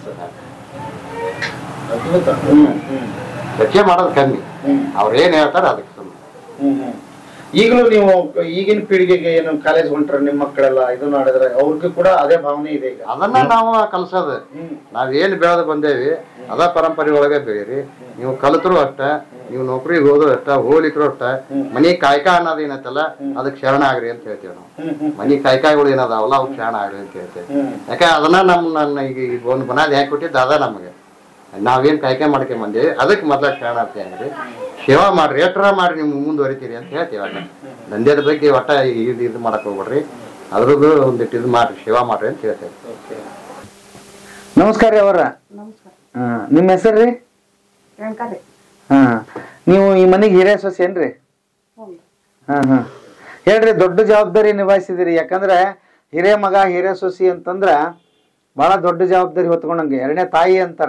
ಅದ್ಭುತ ಹ್ಮ್ ಹ್ಮ್ ಚರ್ಚೆ ಮಾಡೋದು ಕಮ್ಮಿ ಅವ್ರ ಏನ್ ಹೇಳ್ತಾರ ಅದಕ್ಕೆ ಸುಮ್ಮನೆ ಹ್ಮ್ ಹ್ಮ್. ಈಗಲೂ ನೀವು ಈಗಿನ ಪೀಳಿಗೆಗೆ ಏನು ಕಾಲೇಜ್ ಹೊಂಟ್ರ ನಿಮ್ ಮಕ್ಕಳೆಲ್ಲ ಇದು ಮಾಡಿದ್ರೆ ಅವ್ರಿಗೂ ಕೂಡ ಅದೇ ಭಾವನೆ ಇದೆ ಈಗ ಅದನ್ನ ನಾವು ಕಲ್ಸೋದು ನಾವೇನ್ ಬೆಳೆದು ಬಂದೇವಿ ಅದ ಪರಂಪರೆ ಒಳಗೆ ಬೆಳೀರಿ ನೀವು ಕಲಿತರು ಅಷ್ಟ ನೀವು ನೌಕರಿಗೆ ಹೋದ್ರು ಅಷ್ಟ ಹೋಲಿಕರು ಅಷ್ಟ ಮನಿ ಕಾಯ್ಕ ಅನ್ನೋದು ಏನತ್ತಲ್ಲ ಅದಕ್ಕೆ ಶರಣ ಆಗ್ರಿ ಅಂತ ಹೇಳ್ತೇವೆ ನಾವು ಮನಿ ಕಾಯ್ಕಾಯಿಗಳು ಏನದಾವಲ್ಲ ಅವ್ಕೆ ಶರಣ ಆಗ್ರಿ ಅಂತ ಹೇಳ್ತೇವೆ ಯಾಕೆ ಅದನ್ನ ನಮ್ ನನ್ನ ಈಗ ಈಗ ಒಂದು ಬನಾದಿ ಹಾಕಿ ಕೊಟ್ಟಿದ್ದು ಅದ ನಮಗೆ ನಾವೇನ್ ಕಾಯ್ಕೆ ಮಾಡ್ಕೊಂಡ್ ಬಂದೇವಿ ಅದಕ್ಕೆ ಮೊದ್ಲ ಶರಣ ಅಂತ ಹೇಳ್ರಿ ಸೇವಾ ಮಾಡ್ರಿ ಎಟ್ರ ಮಾಡ್ರಿ ನೀವು ಮುಂದುವರಿತೀರಿ ಅಂತ ಹೇಳ್ತೀವಿ ಅಣ್ಣ ದಂಧೆದ ಬಗ್ಗೆ ಒಟ್ಟ ಇದು ಇದು ಮಾಡಕ್ ಹೋಗ್ಬೇಡ್ರಿ ಅದ್ರದ್ದು ಒಂದಿಟ್ಟು ಇದು ಮಾಡ್ರಿ ಸೇವಾ ಮಾಡ್ರಿ ಅಂತ ಹೇಳ್ತೇವೆ ನಮಸ್ಕಾರ ರೀ ಅವರ ನಿಮ್ಮ ಹೆಸರು ರೀ ಹಾ ನೀವು ಈ ಮನೆಗೆ ಹಿರಿಯ ಸೊಸೆ ಏನ್ರಿ ಹಾ ಹಾ ಹೇಳ್ರಿ ದೊಡ್ಡ ಜವಾಬ್ದಾರಿ ನಿಭಾಯಿಸಿದಿರಿ ಯಾಕಂದ್ರೆ ಹಿರಿಯ ಮಗ ಹಿರಿಯ ಸೊಸಿ ಅಂತಂದ್ರ ಬಹಳ ದೊಡ್ಡ ಜವಾಬ್ದಾರಿ ಹೊತ್ಕೊಂಡಂಗೆ ಎರಡನೇ ತಾಯಿ ಅಂತಾರ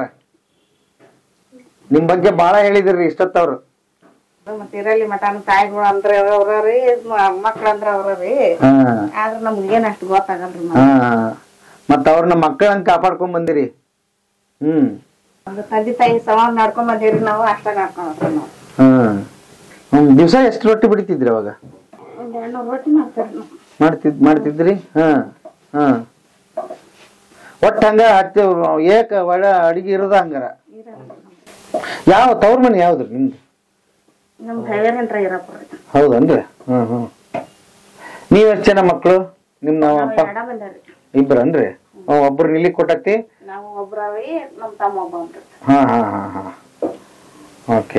ನಿಮ್ ಬಗ್ಗೆ ಬಹಳ ಹೇಳಿದಿರಿ ಇಷ್ಟತ್ತವ್ರು ಮತ್ತೆ ಇರಲಿ ಮತ್ತ ನಮ್ಮ ತಾಯಿಗಳು ಅಂದ್ರೆ ಅವ್ರರಿ ಮಕ್ಳು ಅಂದ್ರೆ ಅವ್ರರಿ ಹಾ ಆದ್ರ ನಮ್ಗೇನ್ ಅಷ್ಟು ಗೊತ್ತಾಗಲ್ರಿ ಹಾ ಮತ್ತ ಅವ್ರನ್ನ ಮಕ್ಕಳಂಗ್ ಕಾಪಾಡ್ಕೊಂಡ್ ಬಂದಿರಿ ಹ್ಮ್ ಒಂದು ತಂದೆ ತಾಯಿ ಸಮಾನ ನಡ್ಕೊಂಡ್ ಬಂದಿವ್ರಿ ನಾವು ಅಷ್ಟ ನಡ್ಕೊಂಡ್ ಹೋಗ್ತೀವಿ ನಾವು ಹ್ಮ್ ಹ್ಮ್ ದಿವ್ಸ ಎಷ್ಟು ರೊಟ್ಟಿ ಬಿಡಿತಿದ್ರಿ ಅವಾಗ ಒಂದ್ ಎರಡು ನೂರು ರೊಟ್ಟಿ ಮಾಡ್ತೇವ್ರಿ ನಾವು ಮಾಡ್ತಿದ್ ಮಾಡ್ತಿದ್ರಿ ಹಾ ಹಾ ಒಟ್ಟ ಹಂಗ ಹತ್ತಿ ಏಕ ಒಳ ಅಡಿಗೆ ಇರೋದ ಹಂಗಾರ ಯಾವ ತವ್ರ ಮನೆ ಯಾವ್ದ್ರಿ ನಿಮ್ದು ನಮ್ ಡ್ರೈವರ್ ಇರಪ್ಪ ಹೌದನ್ರಿ ಹ್ಮ್ ಹ್ಮ್ ನೀವ್ ಎಷ್ಟ್ ಜನ ಮಕ್ಳು ನಿಮ್ ನಾವ್ ಅಪ್ಪ ಎಡ ಬಂದಾರಿ ಇಬ್ರನ್ರಿ ಹ್ಮ್, ಒಬ್ರು ನಿಲ್ಲಿ ಕೊಟ್ಟತಿ ನಾವು ಒಬ್ರವಿ ನಮ್ ತಮ್ಮ ಒಬ್ಬ ಉಂಟ್ರಿ ಹಾ ಹಾ ಹಾ ಹಾ ಓಕೆ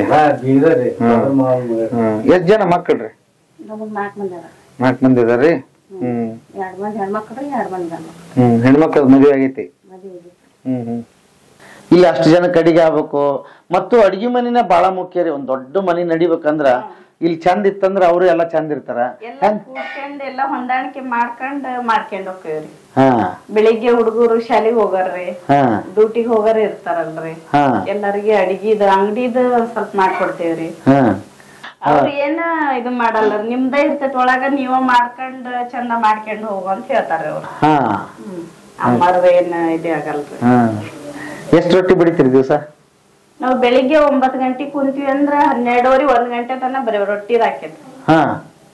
ಎಷ್ಟ್ ಜನ ಮಕ್ಕಳ್ರಿ ನಮಗ್ ನಾಲ್ಕು ಮಂದಿ ಅದ ನಾಲ್ಕು ಮಂದಿ ಇದಾರ್ರಿ ಹ್ಮ್ ಎರಡ್ ಮಂದಿ ಹೆಣ್ಮಕ್ಳು ಎರಡ್ ಮಂದಿ ಗಂಡ ಹ್ಮ್ ಹೆಣ್ಮಕ್ಳ ಮದುವೆ ಆಗೈತಿ ಮದ್ವೆ ಹ್ಮ್ ಹ್ಮ್ ಇಲ್ಲಿ ಅಷ್ಟು ಜನ ಕಡಿಗೆ ಆಗ್ಬೇಕು ಮತ್ತು ಅಡಿಗೆ ಮನಿನ ಬಹಳ ಮುಖ್ಯ ರೀ ಒಂದ್ ದೊಡ್ಡ ಮನಿ ನಡಿಬೇಕಂದ್ರ ಇಲ್ಲಿ ಚಂದ ಇತ್ತಂದ್ರ ಅವರು ಎಲ್ಲ ಚಂದ ಇರ್ತಾರ ಎಲ್ಲ ಕೂಡ್ಕೊಂಡ್ ಎಲ್ಲ ಹೊಂದಾಣಿಕೆ ಮಾಡ್ಕೊಂಡ್ ಮಾಡ್ಕೊಂಡ್ ಹೋಗ್ತೇವ್ರಿ ಹಾ ಬೆಳಿಗ್ಗೆ ಹುಡುಗರು ಶಾಲಿಗ್ ಹೋಗಾರ್ರಿ ಹಾ ಡ್ಯೂಟಿಗ್ ಹೋಗಾರ ಇರ್ತಾರಲ್ರಿ ಹಾ ಎಲ್ಲರಿಗೆ ಅಡಿಗೆದ ಅಂಗಡಿದ ಸ್ವಲ್ಪ ಮಾಡ್ಕೊಡ್ತೇವ್ರಿ ಹಾ ಅವ್ರ ಏನ ಇದು ಮಾಡಲ್ಲ ನಿಮ್ದ ಇರ್ತೈತಿ ಒಳಗ ನೀವ ಮಾಡ್ಕೊಂಡ್ ಚಂದ ಮಾಡ್ಕೊಂಡ್ ಹೋಗು ಅಂತ ಹೇಳ್ತಾರ ಅವ್ರು ಹಾ ಹ್ಮ್ ಅಮ್ಮಾರ್ದ ಏನ್ ಇದೇ ಆಗಲ್ರಿ ಹಾ ಎಷ್ಟ್ ರೊಟ್ಟಿ ಬಿಡಿತೀರಿ ದಿವಸ ನಾವ್ ಬೆಳಿಗ್ಗೆ ಒಂಬತ್ ಗಂಟೆಗ್ ಕುಂತೀವಿ ಅಂದ್ರ ಹನ್ನೆರಡುವರೆ ಒಂದ್ ಗಂಟೆ ತನ ಬರೀ ರೊಟ್ಟಿ ಹಾಕೇತಿ ಹಾ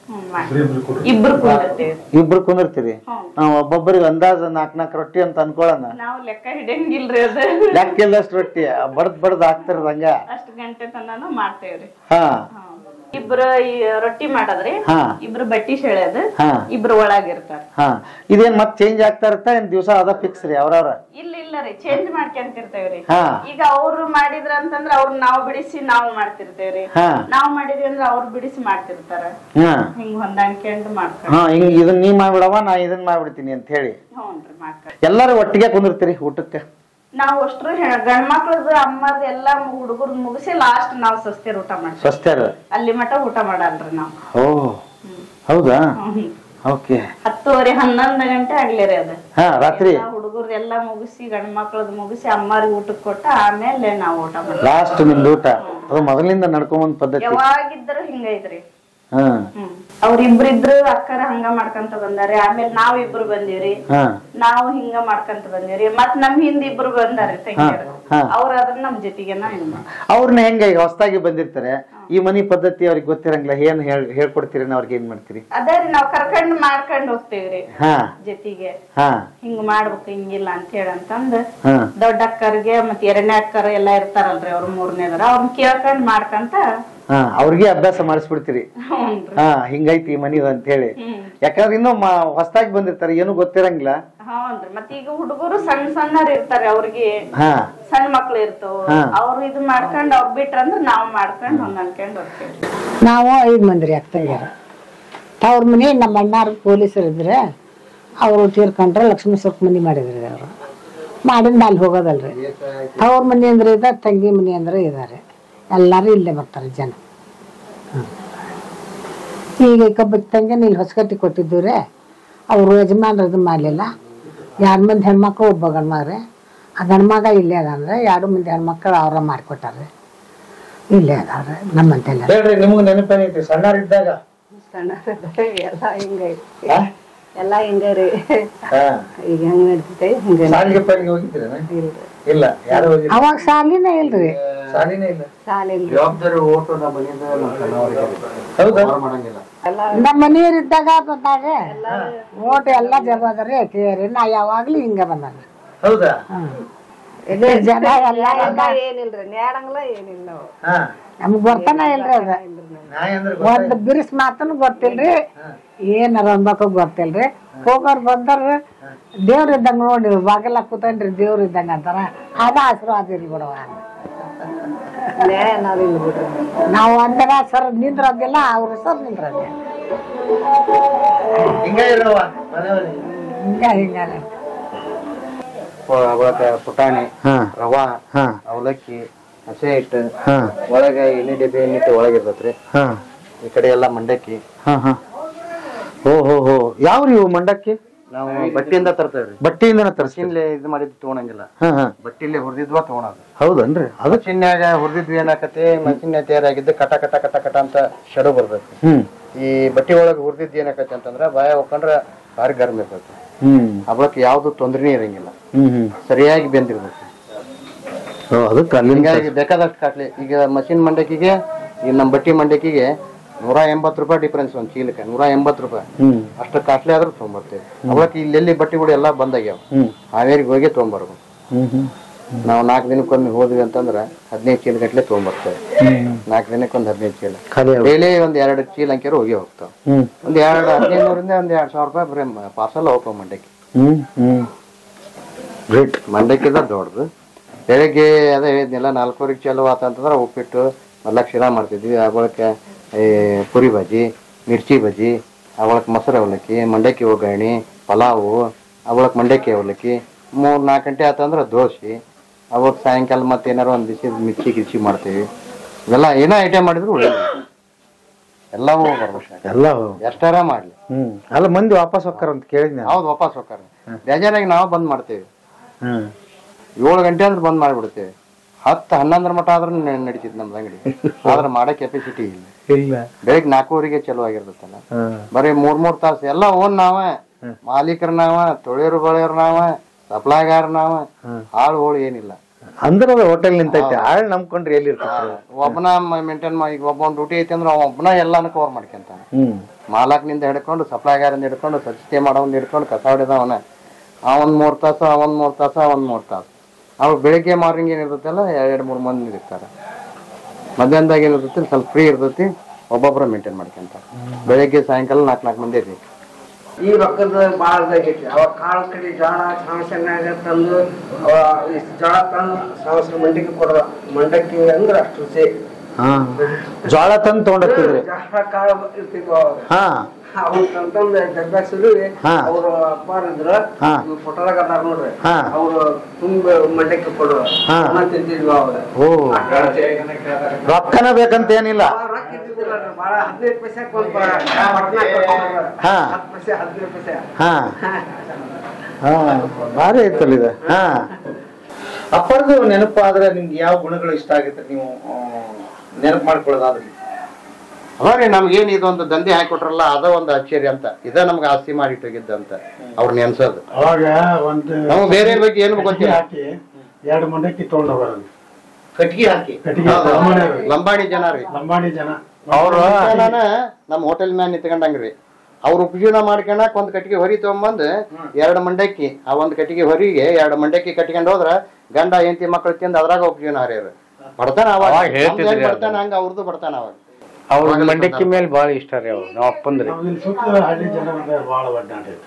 ಹ್ಮ್, ಮಾಡ್ತೀವಿ. ಇಬ್ರು ಕುಂದಿರ್ತೀವಿ ಇಬ್ರು ಕುಂದಿರ್ತೀರಿ ಹಾ, ಒಬ್ಬೊಬ್ಬರಿಗೆ ಅಂದಾಜ್ ನಾಲ್ಕ್ ನಾಲ್ಕು ರೊಟ್ಟಿ ಅಂತ ಅನ್ಕೊಳ್ಳೋಣ ನಾವು ಲೆಕ್ಕ ಹಿಡಿಯಂಗಿಲ್ರಿ ಅದು ಲೆಕ್ಕ ಇಲ್ಲದಷ್ಟು ರೊಟ್ಟಿ ಬಡ್ದ್ ಬಡ್ದ್ ಹಾಕ್ತಿರೋದ್ ಹಂಗ ಅಷ್ಟ್ ಗಂಟೆ ತನಕ ಮಾಡ್ತೇವ್ರಿ ಹಾ ಇಬ್ರು ಈ ರೊಟ್ಟಿ ಮಾಡದ್ರಿ ಹಾ. ಇಬ್ರು ಬಟ್ಟಿ ಸೆಳೆಯೋದು ಹಾ. ಇಬ್ರು ಒಳಗಿರ್ತಾರ ಹಾ ಇದೇನ್ ಮತ್ ಚೇಂಜ್ ಆಗ್ತಾ ಇರುತ್ತಾ ಏನ್ ದಿವಸ ಅದ ಫಿಕ್ಸ್ ರೀ ಅವ್ರವ್ರ ಇಲ್ಲ ಇಲ್ಲ ರೀ ಚೇಂಜ್ ಮಾಡ್ಕೊಂತಿರ್ತೇವ್ರಿ ಹಾ. ಈಗ ಅವ್ರು ಮಾಡಿದ್ರ ಅಂತಂದ್ರ ಅವ್ರ ನಾವ್ ಬಿಡಿಸಿ ನಾವು ಮಾಡ್ತಿರ್ತೇವ್ರಿ ಹಾ. ನಾವ್ ಮಾಡಿದ್ವಿ ಅಂದ್ರ ಅವ್ರು ಬಿಡಿಸಿ ಮಾಡ್ತಿರ್ತಾರ ಹಾ ಹಿಂಗ್ ಹೊಂದಾಣಿಕೆಂಡು ಮಾಡ್ಕೊಂಡು ಹಾ ಹಿಂಗ್ ಇದನ್ ನೀ ಮಾಡ್ಬಿಡವ ನಾ ಇದನ್ ಮಾಡ್ಬಿಡ್ತೀನಿ ಅಂತ ಹೇಳಿ ಹ್ಞೂನ್ರಿ ಮಾಡ್ಕೊಂಡು ಎಲ್ಲಾರು ಒಟ್ಟಿಗೆ ಕುಂದಿರ್ತೀರಿ ಊಟಕ್ಕೆ ನಾವ್ ಅಷ್ಟ್ರು ಗಂಡ್ ಮಕ್ಳದ್ ಅಮ್ಮದ್ ಎಲ್ಲಾ ಹುಡುಗರ್ ಮುಗಿಸಿ ಲಾಸ್ಟ್ ನಾವ್ ಸಸ್ತಿರ್ ಊಟ ಮಾಡ್ತೀವಿ ಸ್ವಸ್ಥರ ಅಲ್ಲಿ ಮಟ ಊಟ ಮಾಡಲ್ರಿ ನಾವ್ ಓ ಹೌದಾ ಹ್ಮ್. ಓಕೆ ಹತ್ತುವರೆ ಹನ್ನೊಂದು ಗಂಟೆ ಆಗ್ಲಿರಿ ಅದ ಹಾ ರಾತ್ರಿ ಹುಡುಗರ್ದು ಎಲ್ಲಾ ಮುಗಿಸಿ ಗಂಡ್ ಮಕ್ಳದ್ ಮುಗಿಸಿ ಅಮ್ಮಾರಿಗೆ ಊಟಕ್ಕೆ ಕೊಟ್ಟ ಆಮೇಲೆ ನಾವ್ ಊಟ ಮಾಡ್ತೀವಿ ಲಾಸ್ಟ್ ನಿಮ್ದು ಊಟ ಅದು ಮೊದಲಿಂದ ನಡ್ಕೊಂಬಂದ್ ಪದ್ಧತಿ ಯಾವಾಗಿದ್ರು ಹಿಂಗೈತ್ರಿ ಹಾ ಹ್ಮ್ ಅವ್ರಿಬ್ರಿದ್ರು ಅಕ್ಕರ ಹಂಗ ಮಾಡ್ಕೊಂತ ಬಂದಾರೆ ಆಮೇಲೆ ನಾವ್ ಇಬ್ರು ಬಂದೀವ್ರಿ ಹಾ ನಾವು ಹಿಂಗ ಮಾಡ್ಕೊಂತ ಬಂದೀವ್ರಿ ಮತ್ ನಮ್ ಹಿಂದ್ ಇಬ್ರು ಬಂದಾರೆ ತಂಗಿಯರು ಹಾ. ಅವ್ರ ಅದ್ರ ನಮ್ ಜೊತೆಗೆನ ಇದು ಮಾಡ್ತಾರೆ. ಅವ್ರನ್ನ ಹೆಂಗ ಈಗ ಹೊಸದಾಗಿ ಬಂದಿರ್ತಾರೆ ಈ ಮನಿ ಪದ್ಧತಿ ಅವ್ರಿಗೆ ಗೊತ್ತಿರಂಗಿಲ್ಲ ಏನ್ ಹೇಳ್ ಹೇಳ್ಕೊಡ್ತೀರಿ ಅವ್ರಿಗೆ ಏನ್ ಮಾಡ್ತೀರಿ ಅದೇ ರೀ ನಾವ್ ಕರ್ಕೊಂಡ್ ಮಾಡ್ಕೊಂಡ್ ಹೋಗ್ತೇವ್ರಿ ಹಾ ಜೊತೆಗೆ ಹಾ ಹಿಂಗ್ ಮಾಡ್ಬೇಕು ಹಿಂಗಿಲ್ಲ ಅಂತ ಹೇಳಿ ಅಂತಂದ್ ಹಾ ದೊಡ್ಡ ಅಕ್ಕರಿಗೆ ಮತ್ ಎರಡನೇ ಅಕ್ಕರು ಎಲ್ಲಾ ಇರ್ತಾರಲ್ರಿ ಅವ್ರ ಮೂರನೇದರ ಅವ್ರನ್ನ ಕೇಳ್ಕೊಂಡ್ ಮಾಡ್ಕಂತ ಹಾ ಅವ್ರಿಗೆ ಅಭ್ಯಾಸ ಮಾಡಿಸ್ಬಿಡ್ತೀರಿ ಹ್ಞೂನ್ರಿ ಹಾ ಹಿಂಗೈತಿ ಈ ಮನಿದು ಅಂತ ಹೇಳಿ ಹ್ಮ್ ಯಾಕಂದ್ರೆ ಇನ್ನೂ ಹೊಸದಾಗಿ ಬಂದಿರ್ತಾರೆ ಏನು ಗೊತ್ತಿರಂಗಿಲ್ಲ ಹೌನ್ರಿ ಮತ್ ಈಗ ಹುಡುಗರು ಸಣ್ಣ ಸಣ್ಣರ್ ಇರ್ತಾರೆ ಅವ್ರಿಗೆ ಹಾ ಸಣ್ಣ ಮಕ್ಳು ಇರ್ತಾವ ಹಾ. ಅವ್ರು ಇದು ಮಾಡ್ಕೊಂಡ್ ಅವ್ರ್ ಬಿಟ್ರಂದ್ರ ನಾವ್ ಮಾಡ್ಕೊಂಡ್ ಹೊಂದಾಣ್ಕೊಂಡ್ ಹೋಗ್ತೇವ್ರಿ ನಾವು ಐದು ಮಂದಿ ರೀ ಅಕ್ಕಂಗ್ಯಾರ ತವ್ರ ಮನೆ ನಮ್ಮ ಅಣ್ಣಾರು ಪೊಲೀಸರು ಇದ್ರೆ ಅವರು ತೀರ್ಕೊಂಡ್ರೆ ಲಕ್ಷ್ಮೀ ಸ್ವಲ್ಪ ಮನೆ ಮಾಡಿದ್ರಿ ಅವರು ಮಾಡಿಂದ ಅಲ್ಲಿ ಹೋಗೋದಲ್ರಿ ತವ್ರ ಮನೆ ಅಂದ್ರೆ ಇದೆ ತಂಗಿ ಮನೆ ಅಂದ್ರೆ ಇದಾರೆ ಎಲ್ಲಾರು ಇಲ್ಲೇ ಬರ್ತಾರೆ ಜನ ಹ್ಮ್. ಈಗ ಕಬ್ಬಕ್ಕೆ ತಂಗಿನ ಇಲ್ಲಿ ಹೊಸಕಟ್ಟಿ ಕೊಟ್ಟಿದ್ದೀವ್ರಿ ಅವರು ಯಜಮಾನ್ರು ಇದು ಮಾಡಲಿಲ್ಲ ಎರಡು ಮಂದಿ ಹೆಣ್ಮಕ್ಳು ಒಬ್ಬ ಗಂಡ್ಮಗ್ರಿ ಆ ಗಂಡ್ಮಗ ಇಲ್ಲೇ ಅದಂದ್ರೆ ಎರಡು ಮಂದಿ ಹೆಣ್ಮಕ್ಳು ಅವ್ರ ಮಾಡಿಕೊಟ್ಟಾರೆ ಇಲ್ಲೇ ಅದಾವ್ರಿ ನಮ್ಮಂತೆಲ್ಲ ಹೇಳ್ರಿ ನಿಮ್ಗೆ ನೆನಪೇನೈತಿ ಸಣ್ಣರಿದ್ದಾಗ ಎಲ್ಲ ಹಿಂಗೈತಿ ಎಲ್ಲ ಹಿಂಗ ರೀ ಹಾ ಈಗ ಹೆಂಗ್ ನಡ್ತೈತೆ ಹಿಂಗ ಸಾಲಿಗೆ ಪಾಲಿಗೆ ಹೋಗಿದ್ದೀರೇನ? ಇಲ್ಲ ಯಾರು ಹೋಗಿಲ್ಲ ಅವಾಗ ಸಾಲಿನೇ ಇಲ್ರಿ ಸಾಲಿನೇ ಇಲ್ಲ ಸಾಲಿಲ್ಲ ಜವಾಬ್ದಾರಿ ಓಟು ನಮ್ಮ ಮನೆಯಿಂದ ನಮ್ಮ ಸಣ್ಣವರಿಗೆ ಹೌದಾ ಅವ್ರು ಮಾಡಂಗಿಲ್ಲ ನಮ್ಮ ಮನೆಯವ್ರು ಇದ್ದಾಗ ಬಂದಾಗ ಓಟ್ ಎಲ್ಲ ಜವಾಬ್ದಾರಿ ಕೇರಿ ನಾ ಯಾವಾಗ್ಲೂ ಹಿಂಗ ಬಂದಾನ ಹೌದಾ ಜನ ಎಲ್ಲ ಎಲ್ಲ ಏನಿಲ್ರಿ ನ್ಯಾಡಂಗಿಲ್ಲ ಏನಿಲ್ಲ ನಾವು ಹಾ ನಮ್ಗ್ ಬರ್ತಾನ ಇಲ್ರಿ ಅದ ನಾಯಿ ಅಂದ್ರೆ ಒಂದ್ ಬಿರ್ಸ್ ಮಾತನು ಗೊತ್ತಿಲ್ರಿ ಏನಾರ ಅನ್ಬೇಕು ಗೊತ್ತಿಲ್ರಿ ಹೋಗೋರ್ ಬಂದಾರ ದೇವ್ರ ಇದ್ದಂಗ ನೋಡಿ ಬಾಗಿಲ ಕೂತನ್ರಿ ದೇವ್ರ ಇದ್ದಂಗ ಅಂತಾರ ಅದ ಆಶೀರ್ವಾದ ಇರ್ಲಿ ಬಿಡವ ನ್ಯಾಯ ಅನ್ನೋದು ಇಲ್ಲ ಬಿಡ್ರಿ ನಾವು ಅಂದಾಗ ಸರ್ ನಿಂದ್ರದಿಲ್ಲ ಅವ್ರ ಸರ್ ನಿಂದ್ರದಿಲ್ಲ ಹಿಂಗ ಇರವ ಮನೆಯಲ್ಲಿ ಹಿಂಗ ಹಿಂಗಾರೆ ಅವಳಕ ಪುಟಾಣಿ ಹಾ ರವಾ ಹಾ ಅವಲಕ್ಕಿ ಹಸೆ ಹಿಟ್ಟು ಹಾ ಒಳಗ ಎಣ್ಣೆ ಡಬ್ಬಿ ಎಣ್ಣಿಟ್ಟು ಒಳಗಿರ್ತೈತ್ರಿ ಹಾ ಈ ಕಡೆ ಎಲ್ಲ ಮಂಡಕ್ಕಿ ಹಾ ಹಾ ಓ ಹೋ ಹೋ ಯಾವ್ರಿ ಇವು ಮಂಡಕ್ಕಿ ನಾವು ಬಟ್ಟೆಯಿಂದ ತರ್ತೇವ್ರಿ ಬಟ್ಟೆಯಿಂದನ ತರ್ಸಿ ಮಷಿನ್ಲೆ ಇದು ಮಾಡಿದ್ದು ತಗೊಳಂಗಿಲ್ಲ ಹಾ ಹಾ ಬಟ್ಟಿಲೆ ಹುರಿದಿದ್ವ ತಗೊಳೋದು ಹೌದನ್ರಿ ಅದು ಮಷಿನ್ಯಾಗ ಹುರಿದಿದ್ವಿ ಏನಾಕತಿ ಮಷಿನ್ ತಯಾರಾಗಿದ್ದು ಕಟ ಕಟ ಕಟ ಕಟ ಅಂತ ಶಡು ಬರ್ತೈತಿ ಹ್ಮ್ ಈ ಬಟ್ಟೆ ಒಳಗೆ ಹುರಿದಿದ್ದು ಏನಾಕತಿ ಅಂತಂದ್ರ ಬಾಯ ಹೋಗ್ಕೊಂಡ್ರ ಭಾರಿ ಗರಂ ಇರ್ತೈತಿ ಹ್ಮ್ ಅವಳಕ್ಕೆ ಯಾವ್ದು ತೊಂದ್ರೆನೇ ಇರಂಗಿಲ್ಲ ಹ್ಮ್ ಹ್ಮ್ ಸರಿಯಾಗಿ ಬೆಂದಿರ್ತೈತಿ ಓ ಅದಕ್ಕೆ ಅಲ್ಲಿಂದ ಹಿಂಗಾಗಿ ಬೇಕಾದಷ್ಟು ಕಾಟ್ಲಿ ಈಗ ಮಷಿನ್ ಮಂಡಕ್ಕಿಗೆ ಈ ನಮ್ಮ ಬಟ್ಟಿ ಮಂಡಕ್ಕಿಗೆ ನೂರ ಎಂಬತ್ತು ರೂಪಾಯಿ ಡಿಫ್ರೆನ್ಸ್ ಒಂದು ಚೀಲಕ್ಕೆ ನೂರ ಎಂಬತ್ತು ರೂಪಾಯಿ ಹ್ಮ್ ಅಷ್ಟು ಕಾಸ್ಟ್ಲಿ ಆದ್ರೂ ತೊಗೊಂಬರ್ತೇವೆ ಅವಕ್ಕೆ ಇಲ್ಲೆಲ್ಲಿ ಬಟ್ಟೆಗಳು ಎಲ್ಲ ಬಂದಾಗ್ಯಾವ ಹ್ಮ್ ಹಾವೇರಿಗೆ ಹೋಗಿ ತೊಗೊಂಬರ್ಬೇಕು ಹ್ಮ್ ಹ್ಮ್ ನಾವು ನಾಲ್ಕು ದಿನಕ್ಕೊಮ್ಮೆ ಹೋದ್ವಿ ಅಂತಂದ್ರೆ ಹದಿನೈದು ಚೀಲ ಗಟ್ಲೆ ತೊಗೊಂಬರ್ತೇವೆ ಹ್ಮ್ ನಾಲ್ಕು ದಿನಕ್ಕೊಂದು ಹದಿನೈದು ಚೀಲ ಖಾಲಿ ಆಗ್- ಡೈಲಿ ಒಂದ್ ಎರಡು ಚೀಲ ಅಂಕೆರು ಹೋಗಿ ಹೋಗ್ತಾವ ಹ್ಮ್ ಒಂದ್ ಎರಡು ಹದಿನೈದು ನೂರಿಂದ ಒಂದ್ ಎರಡು ಸಾವಿರ ರೂಪಾಯಿ ಬರೀ ಪಾರ್ಸಲ್ ಹೋಗ್ತಾವ ಮಂಡಕ್ಕಿ ಹ್ಮ್ ಹ್ಮ್ ಗ್ರೇಟ್ ಮಂಡಕ್ಕಿದ ದೊಡ್ಡದು ಬೆಳಗ್ಗೆ ಅದೇ ಹೇಳಿದ್ನೆಲ್ಲ ನಾಲ್ಕೂವರೆಗೆ ಚಾಲು ಆತಂತಂದ್ರೆ ಉಪ್ಪಿಟ್ಟು ಮೊದ್ಲಾಗ ಶಿರಾ ಮಾಡ್ತಿದ್ವಿ ಅಗೊಳಕ್ಕೆ ಈ ಪುರಿ ಬಜ್ಜಿ ಮಿರ್ಚಿ ಬಜ್ಜಿ ಅವಳಕ್ಕೆ ಮೊಸರು ಅವಲಕ್ಕಿ ಮಂಡಕ್ಕಿ ಒಗ್ಗರಣೆ ಪಲಾವು ಅವಳಕ್ಕೆ ಮಂಡಕ್ಕಿ ಅವಲಕ್ಕಿ ಮೂರು ನಾಲ್ಕು ಗಂಟೆ ಆತಂದ್ರೆ ದೋಸೆ ಅವತ್ತು ಸಾಯಂಕಾಲ ಮತ್ತೆ ಏನಾರು ಒಂದು ಬಿಸಿ ಮಿರ್ಚಿ ಗಿರ್ಚಿ ಮಾಡ್ತೀವಿ ಇವೆಲ್ಲ ಏನೋ ಐಟಮ್ ಮಾಡಿದ್ರು ಉಳಿಯೋದು ಎಲ್ಲವೂ ಬರ್ಬೇಕು ಎಲ್ಲ ಎಷ್ಟಾರ ಮಾಡ್ಲಿ ಹ್ಮ್ ಅಲ್ಲ ಮಂದಿ ವಾಪಸ್ ಹೋಗ್ತಾರ ಅಂತ ಕೇಳಿದ್ ನಾನು ಹೌದು ವಾಪಸ್ ಹೋಗ್ತಾರ ಬೇಜಾರಾಗಿ ನಾವು ಬಂದ್ ಮಾಡ್ತೇವೆ ಹ್ಮ್ ಏಳು ಗಂಟೆ ಅಂದ್ರೆ ಬಂದ್ ಮಾಡ್ಬಿಡ್ತೇವೆ ಹತ್ತು ಹನ್ನೊಂದರ ಮಟ ಆದ್ರೂ ನಡೀತಿದ್ ನಮ್ದು ಅಂಗಡಿ ಆದ್ರೆ ಮಾಡೋ ಕೆಪಾಸಿಟಿ ಇಲ್ಲ ಇಲ್ಲ ಬೆಳಿಗ್ಗೆ ನಾಲ್ಕೂವರೆಗೆ ಚಲೋ ಆಗಿರ್ತೈತಲ್ಲ ಹ್ಮ್ ಬರೀ ಮೂರ್ ಮೂರ್ ತಾಸು ಎಲ್ಲ ಓನ್ ನಾವ ಮಾಲೀಕರ ನಾವ ತೊಳೆಯೋರು ಬಳೆಯೋರು ನಾವ ಸಪ್ಲಾಯ್ಗಾರ ನಾವ ಆಳು ಹೋಳು ಏನಿಲ್ಲ ಅಂದ್ರೆ ಅದು ಹೋಟೆಲ್ ನಿಂತೈತೆ ಆಳ್ ನಂಬ್ಕೊಂಡ್ರಿ ಎಲ್ಲಿ ಇರ್ತೈತೆ ಒಬ್ಬನ ಮೇಂಟೈನ್ ಈಗ ಒಬ್ಬ ಡ್ಯೂಟಿ ಐತಿ ಅಂದ್ರೆ ಅವ ಒಬ್ಬನ ಎಲ್ಲಾನು ಕವರ್ ಮಾಡ್ಕೊಂತಾನೆ ಹ್ಮ್ ಮಾಲಕ್ನಿಂದ ಹಿಡ್ಕೊಂಡು ಸಪ್ಲೈಗಾರಿಂದ ಹಿಡ್ಕೊಂಡು ಸ್ವಚ್ಛತೆ ಮಾಡೋನ್ ಹಿಡ್ಕೊಂಡು ಕಸ ಹೊಡೆದವನ ಅವನ್ ಮೂರ್ ತಾಸು ಅವನ್ ಮೂರ್ ತಾಸು ಅವನ್ ಮೂರ್ ತಾಸು ಅವ್ರು ಬೆಳಿಗ್ಗೆ ಮಾರ್ನಿಂಗ್ ಏನಿರ್ತೈತಲ್ಲ ಎರಡು ಮೂರು ಮಂದಿ ಇರ್ತಾರೆ ಮಧ್ಯಾಹ್ನದಾಗ ಏನಿರ್ತೈತಿ ಸ್ವಲ್ಪ ಫ್ರೀ ಇರ್ತೈತಿ ಒಬ್ಬೊಬ್ಬರ ಮೇಂಟೈನ್ ಮಾಡ್ಕೊಂತಾರೆ ಬೆಳಿಗ್ಗೆ ಸಾಯಂಕಾಲ ನಾಲ್ಕು ನಾಲ್ಕು ಮಂದಿ ಇರ್ತೀವಿ ಈ ರೊಕ್ಕದ ಭಾಳ ಇದಾಗೈತಿ ಅವಾಗ ಕಾಳು ಕಡಿ ಜೋಳ ಸಮಸ್ಯೆನಾಗ ತಂದು ಅವ ಇಷ್ಟ್ ಜೋಳ ತಂದು ಸಮಸ್ಯೆ ಮಂಡಿಗೆ ಕೊಡೋದ ಮಂಡಕ್ಕಿ ಅಂದ್ರೆ ಅಷ್ಟು ರುಚಿ ಹಾ ಜೋಳ ತಂದು ತೊಗೊಂಡೋಗ್ತಿದ್ರಿ ಜೋಳ ಕಾಳು ಇರ್ತಿದ್ವು ಅವಾಗ ಹಾ ಅವ್ರು ತಂತಂದು ಡಬ್ಬಾಗ ಸುಡುವಿ ಹಾ. ಅವ್ರು ಅಪ್ಪಾರ ಇದ್ರು ಹಾ. ಫೋಟೋದಾಗ ಅದಾರ ನೋಡ್ರಿ ಹಾ. ಅವ್ರು ತುಂಬ ಮಂಡಕ್ಕಿ ಕೊಡೋರು ಹಾ. ಅನ್ನ ತಿಂತಿದ್ವಿ ಅವಾಗ ಓ ರೊಕ್ಕನ ಬೇಕಂತ ಏನಿಲ್ಲ ರೊಕ್ಕ ಇದ್ದಿದ್ದಿಲ್ಲ ರೀ, ಭಾಳ ಹದಿನೈದು ಪೈಸೆಗೆ ಒಂದು ಪಟ್ನ ಕೊಡ್ತಾರೆ. ಹಾ. ಹತ್ತು ಪೈಸೆ ಹದಿನೈದು ಪೈಸೆ ಹಾ ಹಾ ಭಾರಿ ಐತಲ್ಲ ಇದು ಹಾ ಅಪ್ಪರದು ನೆನಪು ಆದ್ರೆ ನಿಮ್ಗೆ ಯಾವ ಗುಣಗಳು ಇಷ್ಟ ಆಗುತ್ತೆ ನೀವು ನೆನಪು ಮಾಡ್ಕೊಳ್ಳೋದಾದ್ರೆ ಅವಾಗ ನಮ್ಗೇನ್ ಇದೊಂದು ದಂಧೆ ಹಾಕೊಟ್ರಲ್ಲ ಅದ ಒಂದು ಆಶ್ಚರ್ಯ ಅಂತ ಇದ ನಮ್ಗೆ ಆಸ್ತಿ ಮಾಡಿಟ್ಟೋಗಿದ್ದಂತ ಅವ್ರ ನೆನ್ಸೋದು ಅವಾಗ ಒಂದು ನಮ್ಗೆ ಬೇರೆ ಬಗ್ಗೆ ಏನು ಗೊತ್ತಿಲ್ಲ ಹಾಕಿ ಎರಡು ಮಂಡಕ್ಕಿ ತಗೊಂಡು ಹೋಗೋದು ಕಟ್ಗಿ ಹಾಕಿ ಕಟ್ಟಿಗೆ ಹೌದು. ಲಂಬಾಣಿ ಲಂಬಾಣಿ ಜನ ರೀ ಲಂಬಾಣಿ ಜನ ಅವ್ರು ನಮ್ಮ ಹೋಟೆಲ್ ಮ್ಯಾನ್ ನಿಂತ್ಕೊಂಡಂಗ್ರಿ ಅವ್ರ ಉಪಜೀವನ ಮಾಡ್ಕೊಳಕ್ ಒಂದ್ ಕಟ್ಟಿಗೆ ಹೊರಿ ತಗೊಂಬಂದ್ ಎರಡ್ ಮಂಡಕ್ಕಿ ಆ ಒಂದ್ ಕಟ್ಟಿಗೆ ಹೊರಿಗೆ ಎರಡ್ ಮಂಡಕ್ಕಿ ಕಟ್ಕೊಂಡ್ ಹೋದ್ರ ಗಂಡ ಹೆಂಡತಿ ಮಕ್ಳು ತಿಂದ್ ಅದ್ರಾಗ ಉಪಜೀವನ ಹರಿಯರು ಬಡತಾನ ಅವಾಗ ಅವಾಗ ಹೇಳ್ತಿದ್ರಿ ನಮ್ದ್ ಹೆಂಗ್ ಅದು. ಬಡತಾನ ಹಂಗ ಅವ್ರದ್ದು ಬಡತಾನ ಅವಾಗ ಅವ್ರ ಮಂಡಕ್ಕಿ ಮೇಲೆ ಭಾಳ ಇಷ್ಟ ರೀ ಅವ್ರು ನಾವು ಅಪ್ಪಂದ್ರಿ ನಾವು ಇಲ್ಲಿ ಸುತ್ತಲೂ ಹಳ್ಳಿ ಜನ ಭಾಳ ಒಡ್ಡಾಡೈತಿ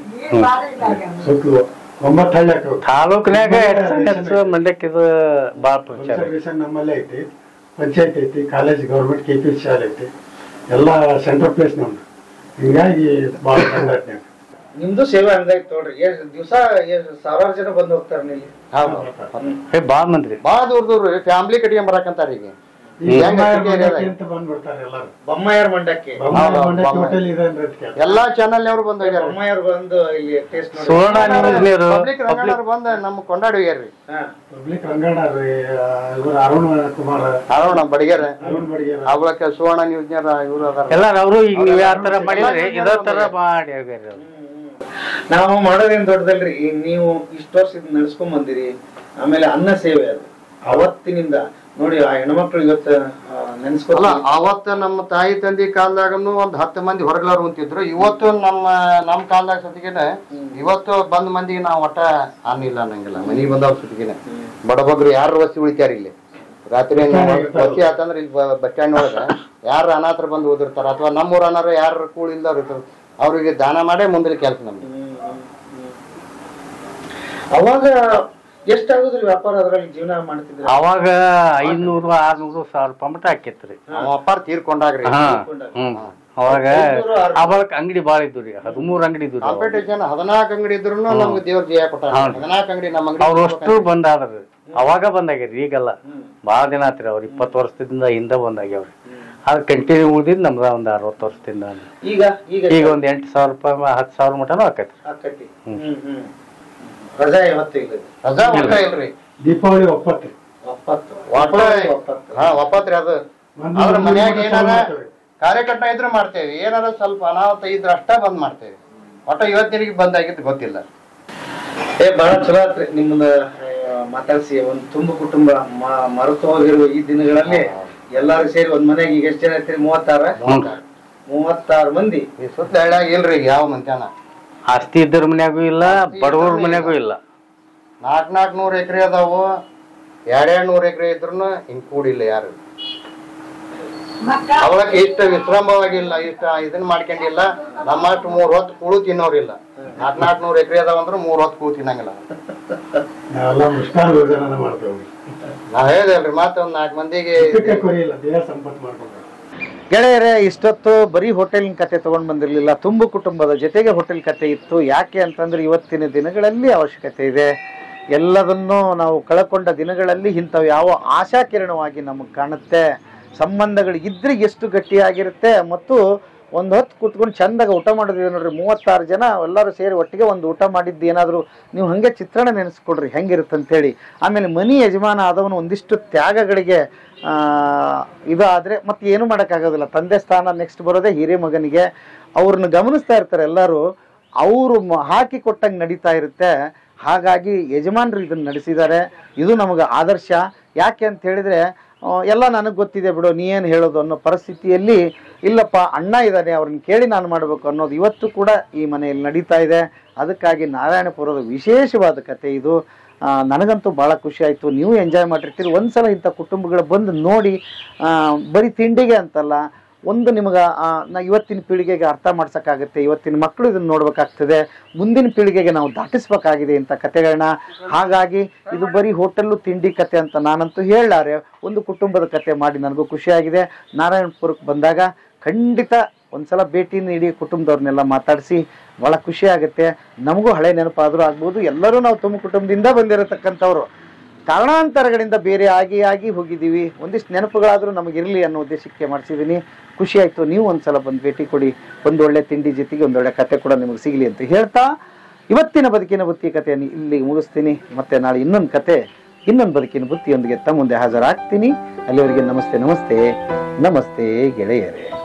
ಸುತ್ತಲೂ ಒಂಬತ್ತು ಹಳ್ಳಿ ಹಾಕವು ತಾಲೂಕ್ನ್ಯಾಗ ಹೆಚ್ಚು ಹೆಚ್ಚು ಮಂಡಕ್ಕಿದು ಭಾಳ ಪ್ರಚಾರ ಐತಿ. ಸರ್ವಿಸ್ ನಮ್ಮಲ್ಲೇ ಐತಿ ಪಂಚಾಯತ್ ಐತಿ college government K P C ಶಾಲೆ ಐತಿ ಎಲ್ಲ ಸೆಂಟ್ರಲ್ ಪ್ಲೇಸ್ ನಮ್ದು ಹಿಂಗಾಗಿ ಭಾಳ ಸಂಘಟನೆ ನಿಮ್ದು ಸೇವೆ ಹಂಗಾಯ್ತು ನೋಡ್ರಿ ಎಷ್ಟ್ ದಿವಸ ಸಾವಿರಾರು ಜನ ಬಂದು ಹೋಗ್ತಾರೆ ಇಲ್ಲಿ ಏ ಭಾಳ ಮಂದಿ ಬಾಳ ದೂರ ದೂರ ಫ್ಯಾಮಿಲಿ ಕಟ್ಕೊಂಡ್ ಬರಾಕಂತಾರ ಈಗ ಈ ಹೆಂಗ್ ಬೊಮ್ಮಾಯಿ ಅಕ್ಕಿ ಏರಿಯಾದಾಗ? ಮಂಡಕ್ಕಿ ಅಂತ ಬಂದ್ಬಿಡ್ತಾರೆ ಎಲ್ಲರೂ ಬೊಮ್ಮಾಯರ್ ಮಂಡಕ್ಕಿ ಬೊಮ್ಮಾಯಿ ಹೌದು, ಮಂಡಕ್ಕಿ ಬೊಮ್ಮಾಯಿ. ಹೋಟೆಲ್ ಇದೆ ಅಂದ್ರೆ ಅದ್ಕೆ. ಎಲ್ಲಾ ಚಾನಲ್ ನವರು ಬಂದ್ ಹೋಗ್ಯಾರ ಬೊಮ್ಮಾಯರ್ ಬಂದು ಇಲ್ಲಿ ಟೇಸ್ಟ್ ನೋಡಿ ಸುವರ್ಣ ನ್ಯೂಸ್ ನೀರು ಪಬ್ಲಿಕ್ ರಂಗಣ್ಣವ್ರು ಬಂದ್ ನಮ್ ಕೊಂಡಾಡಿ ಹೋಗ್ಯಾರ್ರಿ ಹಾ. ಪಬ್ಲಿಕ್ ರಂಗಣ್ಣ ರೀ ಇವರು ಅರುಣ್ ಕುಮಾರ್ ಅರುಣ ಬಡಿಗೆರ ಅರುಣ್ ಬಡಿಗೇರ ಅವಳಕ್ಕೆ ಸುವರ್ಣ ನ್ಯೂಸ್ನ್ಯಾರ ಇವ್ರು ಅದಾರ ಎಲ್ಲಾರು ಅವರು ಈಗ ನೀವ್ ಯಾವ ತರ ಮಾಡಿದ್ರಿ ಇದೇ ತರ ಮಾಡಿ ಹೋಗ್ಯಾರಿ ಅವ್ರು ನಾವು ಮಾಡೋದೇನ್ ದೊಡ್ಡದಲ್ರಿ ಈಗ ನೀವು ಇಷ್ಟು ವರ್ಷ ಇದ್ ನಡ್ಸ್ಕೊಂಡ್ ಬಂದಿರಿ ಆಮೇಲೆ ಅನ್ನ ಸೇವೆ ಅದು ಅವತ್ತಿನಿಂದ ನೋಡಿ ಆ ಹೆಣ್ಮಕ್ಳು ಇವತ್ತು ಅಲ್ಲ ನೆನ್ಸ್ಕೊಲ್ಲ ಅವತ್ತ ನಮ್ಮ ತಾಯಿ ತಂದೆ ಕಾಲದಾಗನು ಒಂದ್ ಹತ್ತು ಮಂದಿ ಹೊರಗ್ಲಾರು ಉಂತಿದ್ರು ಇವತ್ತು ನಮ್ಮ ನಮ್ಮ ಕಾಲದಾಗ ಸತಿಗೆನ ಇವತ್ತು ಬಂದ್ ಮಂದಿಗೆ ನಾವು ಒಟ್ಟ ಅನ್ನಿಲ್ಲ ಅನ್ನಂಗಿಲ್ಲ ಮನಿಗೆ ಬಂದವ್ರ ಸತಿಗೆನ ಬಡಬಗ್ರು ಯಾರು ವಸಿ ಉಳಿತಾರ ಇಲ್ಲಿ ರಾತ್ರಿ ವಸಿ ಆತಂದ್ರ ಇಲ್ಲಿ ಬಸ್ ಸ್ಟ್ಯಾಂಡ್ ಒಳಗ ಯಾರು ಅನಾಥರು ಬಂದು ಓದಿರ್ತಾರ ಅಥವಾ ನಮ್ಮೂರ ಅನಾರ ಯಾರು ಕೂಳ ಇಲ್ದವ್ರು ಇರ್ತಾರ ಅವ್ರಿಗೆ ದಾನ ಮಾಡೇ ಮುಂದಿನ ಕೆಲಸ ನಮ್ದು ಅವಾಗ ಎಷ್ಟಾಗುದ್ರಿ ವ್ಯಾಪಾರ ಅದ್ರಲ್ಲಿ ಜೀವನ ಮಾಡ್ತಿದ್ರು ಅವಾಗ ಐನೂರು ಆರ್ನೂರು ಸಾವಿರ ರೂಪಾಯಿ ಮಟ್ಟ ಹಾಕಿತ್ರಿ ನಮ್ಮ ಅಪ್ಪಾರ್ ತೀರ್ಕೊಂಡಾಗ್ರಿ ಹಾ ಹ್ಮ್ ಅವಾಗ ಅವಾಗ ಅಂಗಡಿ ಭಾಳ ಇದ್ವು ರೀ ಹದಿಮೂರು ಅಂಗಡಿ ಇದ್ವು ರೀ ಅವಾಗ. ಕಾಂಪಿಟೇಷನ್ ಹದಿನಾಲ್ಕು ಅಂಗಡಿ ಇದ್ರು ನಮ್ಗೆ ದೇವ್ರ ಜಯ ಕೊಟ್ಟ ಹೌದು. ಹದಿನಾಲ್ಕು ಅಂಗಡಿ ನಮ್ಮ ಅವ್ರು ಅಂಗಡಿ ಅಷ್ಟು ಬಂದಾದ್ರಿ ಅವಾಗ ಬಂದಾಗ್ಯಾರ ಈಗಲ್ಲ ಭಾಳ ದಿನ ಆತ್ರಿ ಅವ್ರು ಇಪ್ಪತ್ತು ವರ್ಷದಿಂದ ಹಿಂದೆ ಬಂದಾಗ್ಯಾವ್ರಿ ಅದು ಕಂಟಿನ್ಯೂ ಉಳ್ದಿದ್ದು ನಮ್ದ ಒಂದ್ ಅರವತ್ತು ವರ್ಷದಿಂದ ಈಗ ಈಗ ಈಗ ಒಂದ್ ಎಂಟು ಸಾವಿರ ರೂಪಾಯಿ ಹತ್ತು ಸಾವಿರ ಮಟನೂ ಆಕೈತ್ರಿ ಆಕತಿ ಹ್ಮ್ ಹ್ಮ್ ರಜಾ ಯಾವತ್ತು ಇಲ್ಲ ರಜಾ ಒಟ್ಟ ಇಲ್ರಿ ದೀಪಾವಳಿ ಒಪ್ಪತ್ತು ಒಪ್ಪತ್ತು ಒಟ್ಟ ಹಾ ಒಪ್ಪತ್ರಿ ಅದು ಮಂದಿ ಆದ್ರ ಮಂದಿ ಮನ್ಯಾಗ ಊಟ ಏನಾರ ಮಾಡ್ತೇವೆ. ಕಾರ್ಯಕರ್ತ ಇದ್ರೆ ಮಾಡ್ತೇವೆ ಏನಾರ ಸ್ವಲ್ಪ ಅನಾಹುತ ಇದ್ರ ಅಷ್ಟ ಬಂದ್ ಮಾಡ್ತೇವೆ ಒಟ್ಟ ಇವತ್ತಿನಿಗೆ ಬಂದಾಗಿದ್ದು ಗೊತ್ತಿಲ್ಲ ಏ ಬಹಳ ಚಲೋ ಆತ್ರಿ ನಿಮ್ಮನ್ನ ಆ, ಮಾತಾಡ್ಸಿ ಒಂದ್ ತುಂಬ ಕುಟುಂಬ ಮ- ಮರೆತು ಹೋಗಿರುವ ಈ ದಿನಗಳಲ್ಲಿ ಎಲ್ಲಾರು ಸೇರಿ ಒಂದ್ ಮನೆಗೆ ಈಗ ಎಷ್ಟ್ ಜನ ಇರ್ತೀರಿ ಮೂವತ್ತಾರ ಮೂವತ್ತಾರು ಮಂದಿ ಈ ಸುತ್ತ ಹಳ್ಳ್ಯಾಗ ಇಲ್ರಿ ಈಗ ಯಾವ ಮಂತ್ಯಾನ ಆಸ್ತಿ ಇದ್ದರ ಮನ್ಯಾಗೂ ಇಲ್ಲ ಬಡವ್ರ ಮನ್ಯಾಗೂ ಇಲ್ಲ ನಾಲ್ಕ್ ನಾಲ್ಕ್ ನೂರ್ ಎಕರೆ ಅದಾವು ಎರಡೆರಡ್ ನೂರ್ ಎಕರೆ ಇದ್ರು ಹಿಂಗ್ ಕೂಡಿಲ್ಲ ಯಾರು ಅವಳಕ್ಕೆ ಇಷ್ಟ ವಿಶ್ರಾಮವಾಗಿಲ್ಲ ಇಷ್ಟ ಇದನ್ನ ಮಾಡ್ಕೊಂಡಿಲ್ಲ ನಮ್ಮಷ್ಟು ಮೂರ್ ಹೊತ್ತು ಕೂಳು ತಿನ್ನೋರಿಲ್ಲ ನಾಲ್ಕ್ ನಾಲ್ಕ್ ನೂರ್ ಎಕರೆ ಅದಾವ ಅಂದ್ರೆ ಮೂರ್ ಹೊತ್ತು ಕೂಳು ತಿನ್ನಂಗಿಲ್ಲ ನಾವೆಲ್ಲ ಮುಷ್ಟಾನ ಭೋಜನ ಮಾಡ್ತೇವೆ ನಾವ್ ಹೇಳಿದಲ್ರಿ ಮತ್ತೆ ಒಂದ್ ನಾಲ್ಕ್ ಮಂದಿಗೆ ಇದಕ್ಕೆ ಕೊರಿಯಿಲ್ಲ ದೇಹ ಸಂಪತ್ತು ಮಾಡ್ಕೊಂಡು ಗೆಳೆಯರೇ ಇಷ್ಟೊತ್ತು ಬರೀ ಹೋಟೆಲಿನ ಕತೆ ತಗೊಂಡ್ ಬಂದಿರಲಿಲ್ಲ ತುಂಬು ಕುಟುಂಬದ ಜೊತೆಗೆ ಹೋಟೆಲ್ ಕತೆ ಇತ್ತು ಯಾಕೆ ಅಂತಂದ್ರೆ ಇವತ್ತಿನ ದಿನಗಳಲ್ಲಿ ಅವಶ್ಯಕತೆ ಇದೆ ಎಲ್ಲದನ್ನೂ ನಾವು ಕಳ್ಕೊಂಡ ದಿನಗಳಲ್ಲಿ ಇಂಥವು ಯಾವ ಆಶಾಕಿರಣವಾಗಿ ನಮಗೆ ಕಾಣುತ್ತೆ ಸಂಬಂಧಗಳು ಇದ್ರೆ ಎಷ್ಟು ಗಟ್ಟಿಯಾಗಿರುತ್ತೆ ಮತ್ತು ಒಂದು ಹೊತ್ತು ಕುತ್ಕೊಂಡು ಚಂದಾಗ ಊಟ ಮಾಡಿದ್ವಿ ನೋಡ್ರಿ ಮೂವತ್ತಾರು ಜನ ಎಲ್ಲರೂ ಸೇರಿ ಒಟ್ಟಿಗೆ ಒಂದು ಊಟ ಮಾಡಿದ್ದು ಏನಾದರೂ ನೀವು ಹಾಗೆ ಚಿತ್ರಣ ನೆನೆಸ್ಕೊಡ್ರಿ ಹೆಂಗಿರುತ್ತೆ ಅಂತೇಳಿ ಆಮೇಲೆ ಮನಿ ಯಜಮಾನ ಆದವನು ಒಂದಿಷ್ಟು ತ್ಯಾಗಗಳಿಗೆ ಆ, ಇದು ಆದರೆ ಮತ್ತೆ ಏನು ಮಾಡೋಕ್ಕಾಗೋದಿಲ್ಲ ತಂದೆ ಸ್ಥಾನ ನೆಕ್ಸ್ಟ್ ಬರೋದೇ ಹಿರಿಯ ಮಗನಿಗೆ ಅವ್ರನ್ನ ಗಮನಿಸ್ತಾ ಇರ್ತಾರೆ ಎಲ್ಲರೂ ಅವರು ಹಾಕಿ ಕೊಟ್ಟಂಗೆ ನಡೀತಾ ಇರುತ್ತೆ ಹಾಗಾಗಿ ಯಜಮಾನರು ಇದನ್ನು ನಡೆಸಿದ್ದಾರೆ ಇದು ನಮಗೆ ಆದರ್ಶ ಯಾಕೆ ಅಂತ ಹೇಳಿದ್ರೆ ಆ, ಎಲ್ಲ ನನಗೆ ಗೊತ್ತಿದೆ ಬಿಡು ನೀ ಏನು ಹೇಳೋದು ಅನ್ನೋ ಪರಿಸ್ಥಿತಿಯಲ್ಲಿ ಇಲ್ಲಪ್ಪ ಅಣ್ಣ ಇದ್ದಾನೆ ಅವ್ರನ್ನ ಕೇಳಿ ನಾನು ಮಾಡಬೇಕು ಅನ್ನೋದು ಇವತ್ತು ಕೂಡ ಈ ಮನೆಯಲ್ಲಿ ನಡೀತಾ ಇದೆ ಅದಕ್ಕಾಗಿ ನಾರಾಯಣಪುರದ ವಿಶೇಷವಾದ ಕತೆ ಇದು ಆ, ನನಗಂತೂ ಭಾಳ ಖುಷಿ ಆಯಿತು ನೀವು ಎಂಜಾಯ್ ಮಾಡಿರ್ತೀರಿ ಒಂದ್ಸಲ ಇಂಥ ಕುಟುಂಬಗಳು ಬಂದು ನೋಡಿ ಆ, ಬರೀ ತಿಂಡಿಗೆ ಅಂತಲ್ಲ ಒಂದು ನಿಮಗೆ ನಾ ಇವತ್ತಿನ ಪೀಳಿಗೆಗೆ ಅರ್ಥ ಮಾಡ್ಸೋಕ್ಕಾಗುತ್ತೆ ಇವತ್ತಿನ ಮಕ್ಕಳು ಇದನ್ನು ನೋಡ್ಬೇಕಾಗ್ತದೆ ಮುಂದಿನ ಪೀಳಿಗೆಗೆ ನಾವು ದಾಟಿಸ್ಬೇಕಾಗಿದೆ ಇಂಥ ಕತೆಗಳನ್ನ ಹಾಗಾಗಿ ಇದು ಬರೀ ಹೋಟೆಲ್ಲು ತಿಂಡಿ ಕತೆ ಅಂತ ನಾನಂತೂ ಹೇಳಾರೆ ಒಂದು ಕುಟುಂಬದ ಕತೆ ಮಾಡಿ ನನಗೂ ಖುಷಿಯಾಗಿದೆ ನಾರಾಯಣಪುರಕ್ಕೆ ಬಂದಾಗ ಖಂಡಿತ ಒಂದ್ಸಲ ಭೇಟಿ ನೀಡಿ ಕುಟುಂಬದವ್ರನ್ನೆಲ್ಲ ಮಾತಾಡಿಸಿ ಭಾಳ ಖುಷಿ ಆಗುತ್ತೆ ನಮಗೂ ಹಳೆ ನೆನಪಾದರೂ ಆಗ್ಬೋದು ಎಲ್ಲರೂ ನಾವು ತುಂಬ ಕುಟುಂಬದಿಂದ ಬಂದಿರತಕ್ಕಂಥವ್ರು ಕಾರಣಾಂತರಗಳಿಂದ ಬೇರೆ ಆಗಿ ಆಗಿ ಹೋಗಿದ್ದೀವಿ ಒಂದಿಷ್ಟು ನೆನಪುಗಳಾದರೂ ನಮಗಿರಲಿ ಅನ್ನೋ ಉದ್ದೇಶಕ್ಕೆ ಮಾಡಿಸಿದ್ದೀನಿ ಖುಷಿ ಆಯಿತು ನೀವು ಒಂದ್ಸಲ ಬಂದು ಭೇಟಿ ಕೊಡಿ ಒಂದು ಒಳ್ಳೆ ತಿಂಡಿ ಜೊತೆಗೆ ಒಂದೊಳ್ಳೆ ಕತೆ ಕೂಡ ನಿಮಗೆ ಸಿಗಲಿ ಅಂತ ಹೇಳ್ತಾ ಇವತ್ತಿನ ಬದುಕಿನ ಬುತ್ತಿ ಕಥೆಯನ್ನು ಇಲ್ಲಿಗೆ ಮುಗಿಸ್ತೀನಿ ಮತ್ತೆ ನಾಳೆ ಇನ್ನೊಂದು ಕತೆ ಇನ್ನೊಂದು ಬದುಕಿನ ಬುತ್ತಿಯೊಂದಿಗೆ ತಮ್ಮ ಮುಂದೆ ಹಾಜರಾಗ್ತೀನಿ ಅಲ್ಲಿವರೆಗೆ ನಮಸ್ತೆ ನಮಸ್ತೆ ನಮಸ್ತೆ ಗೆಳೆಯರೇ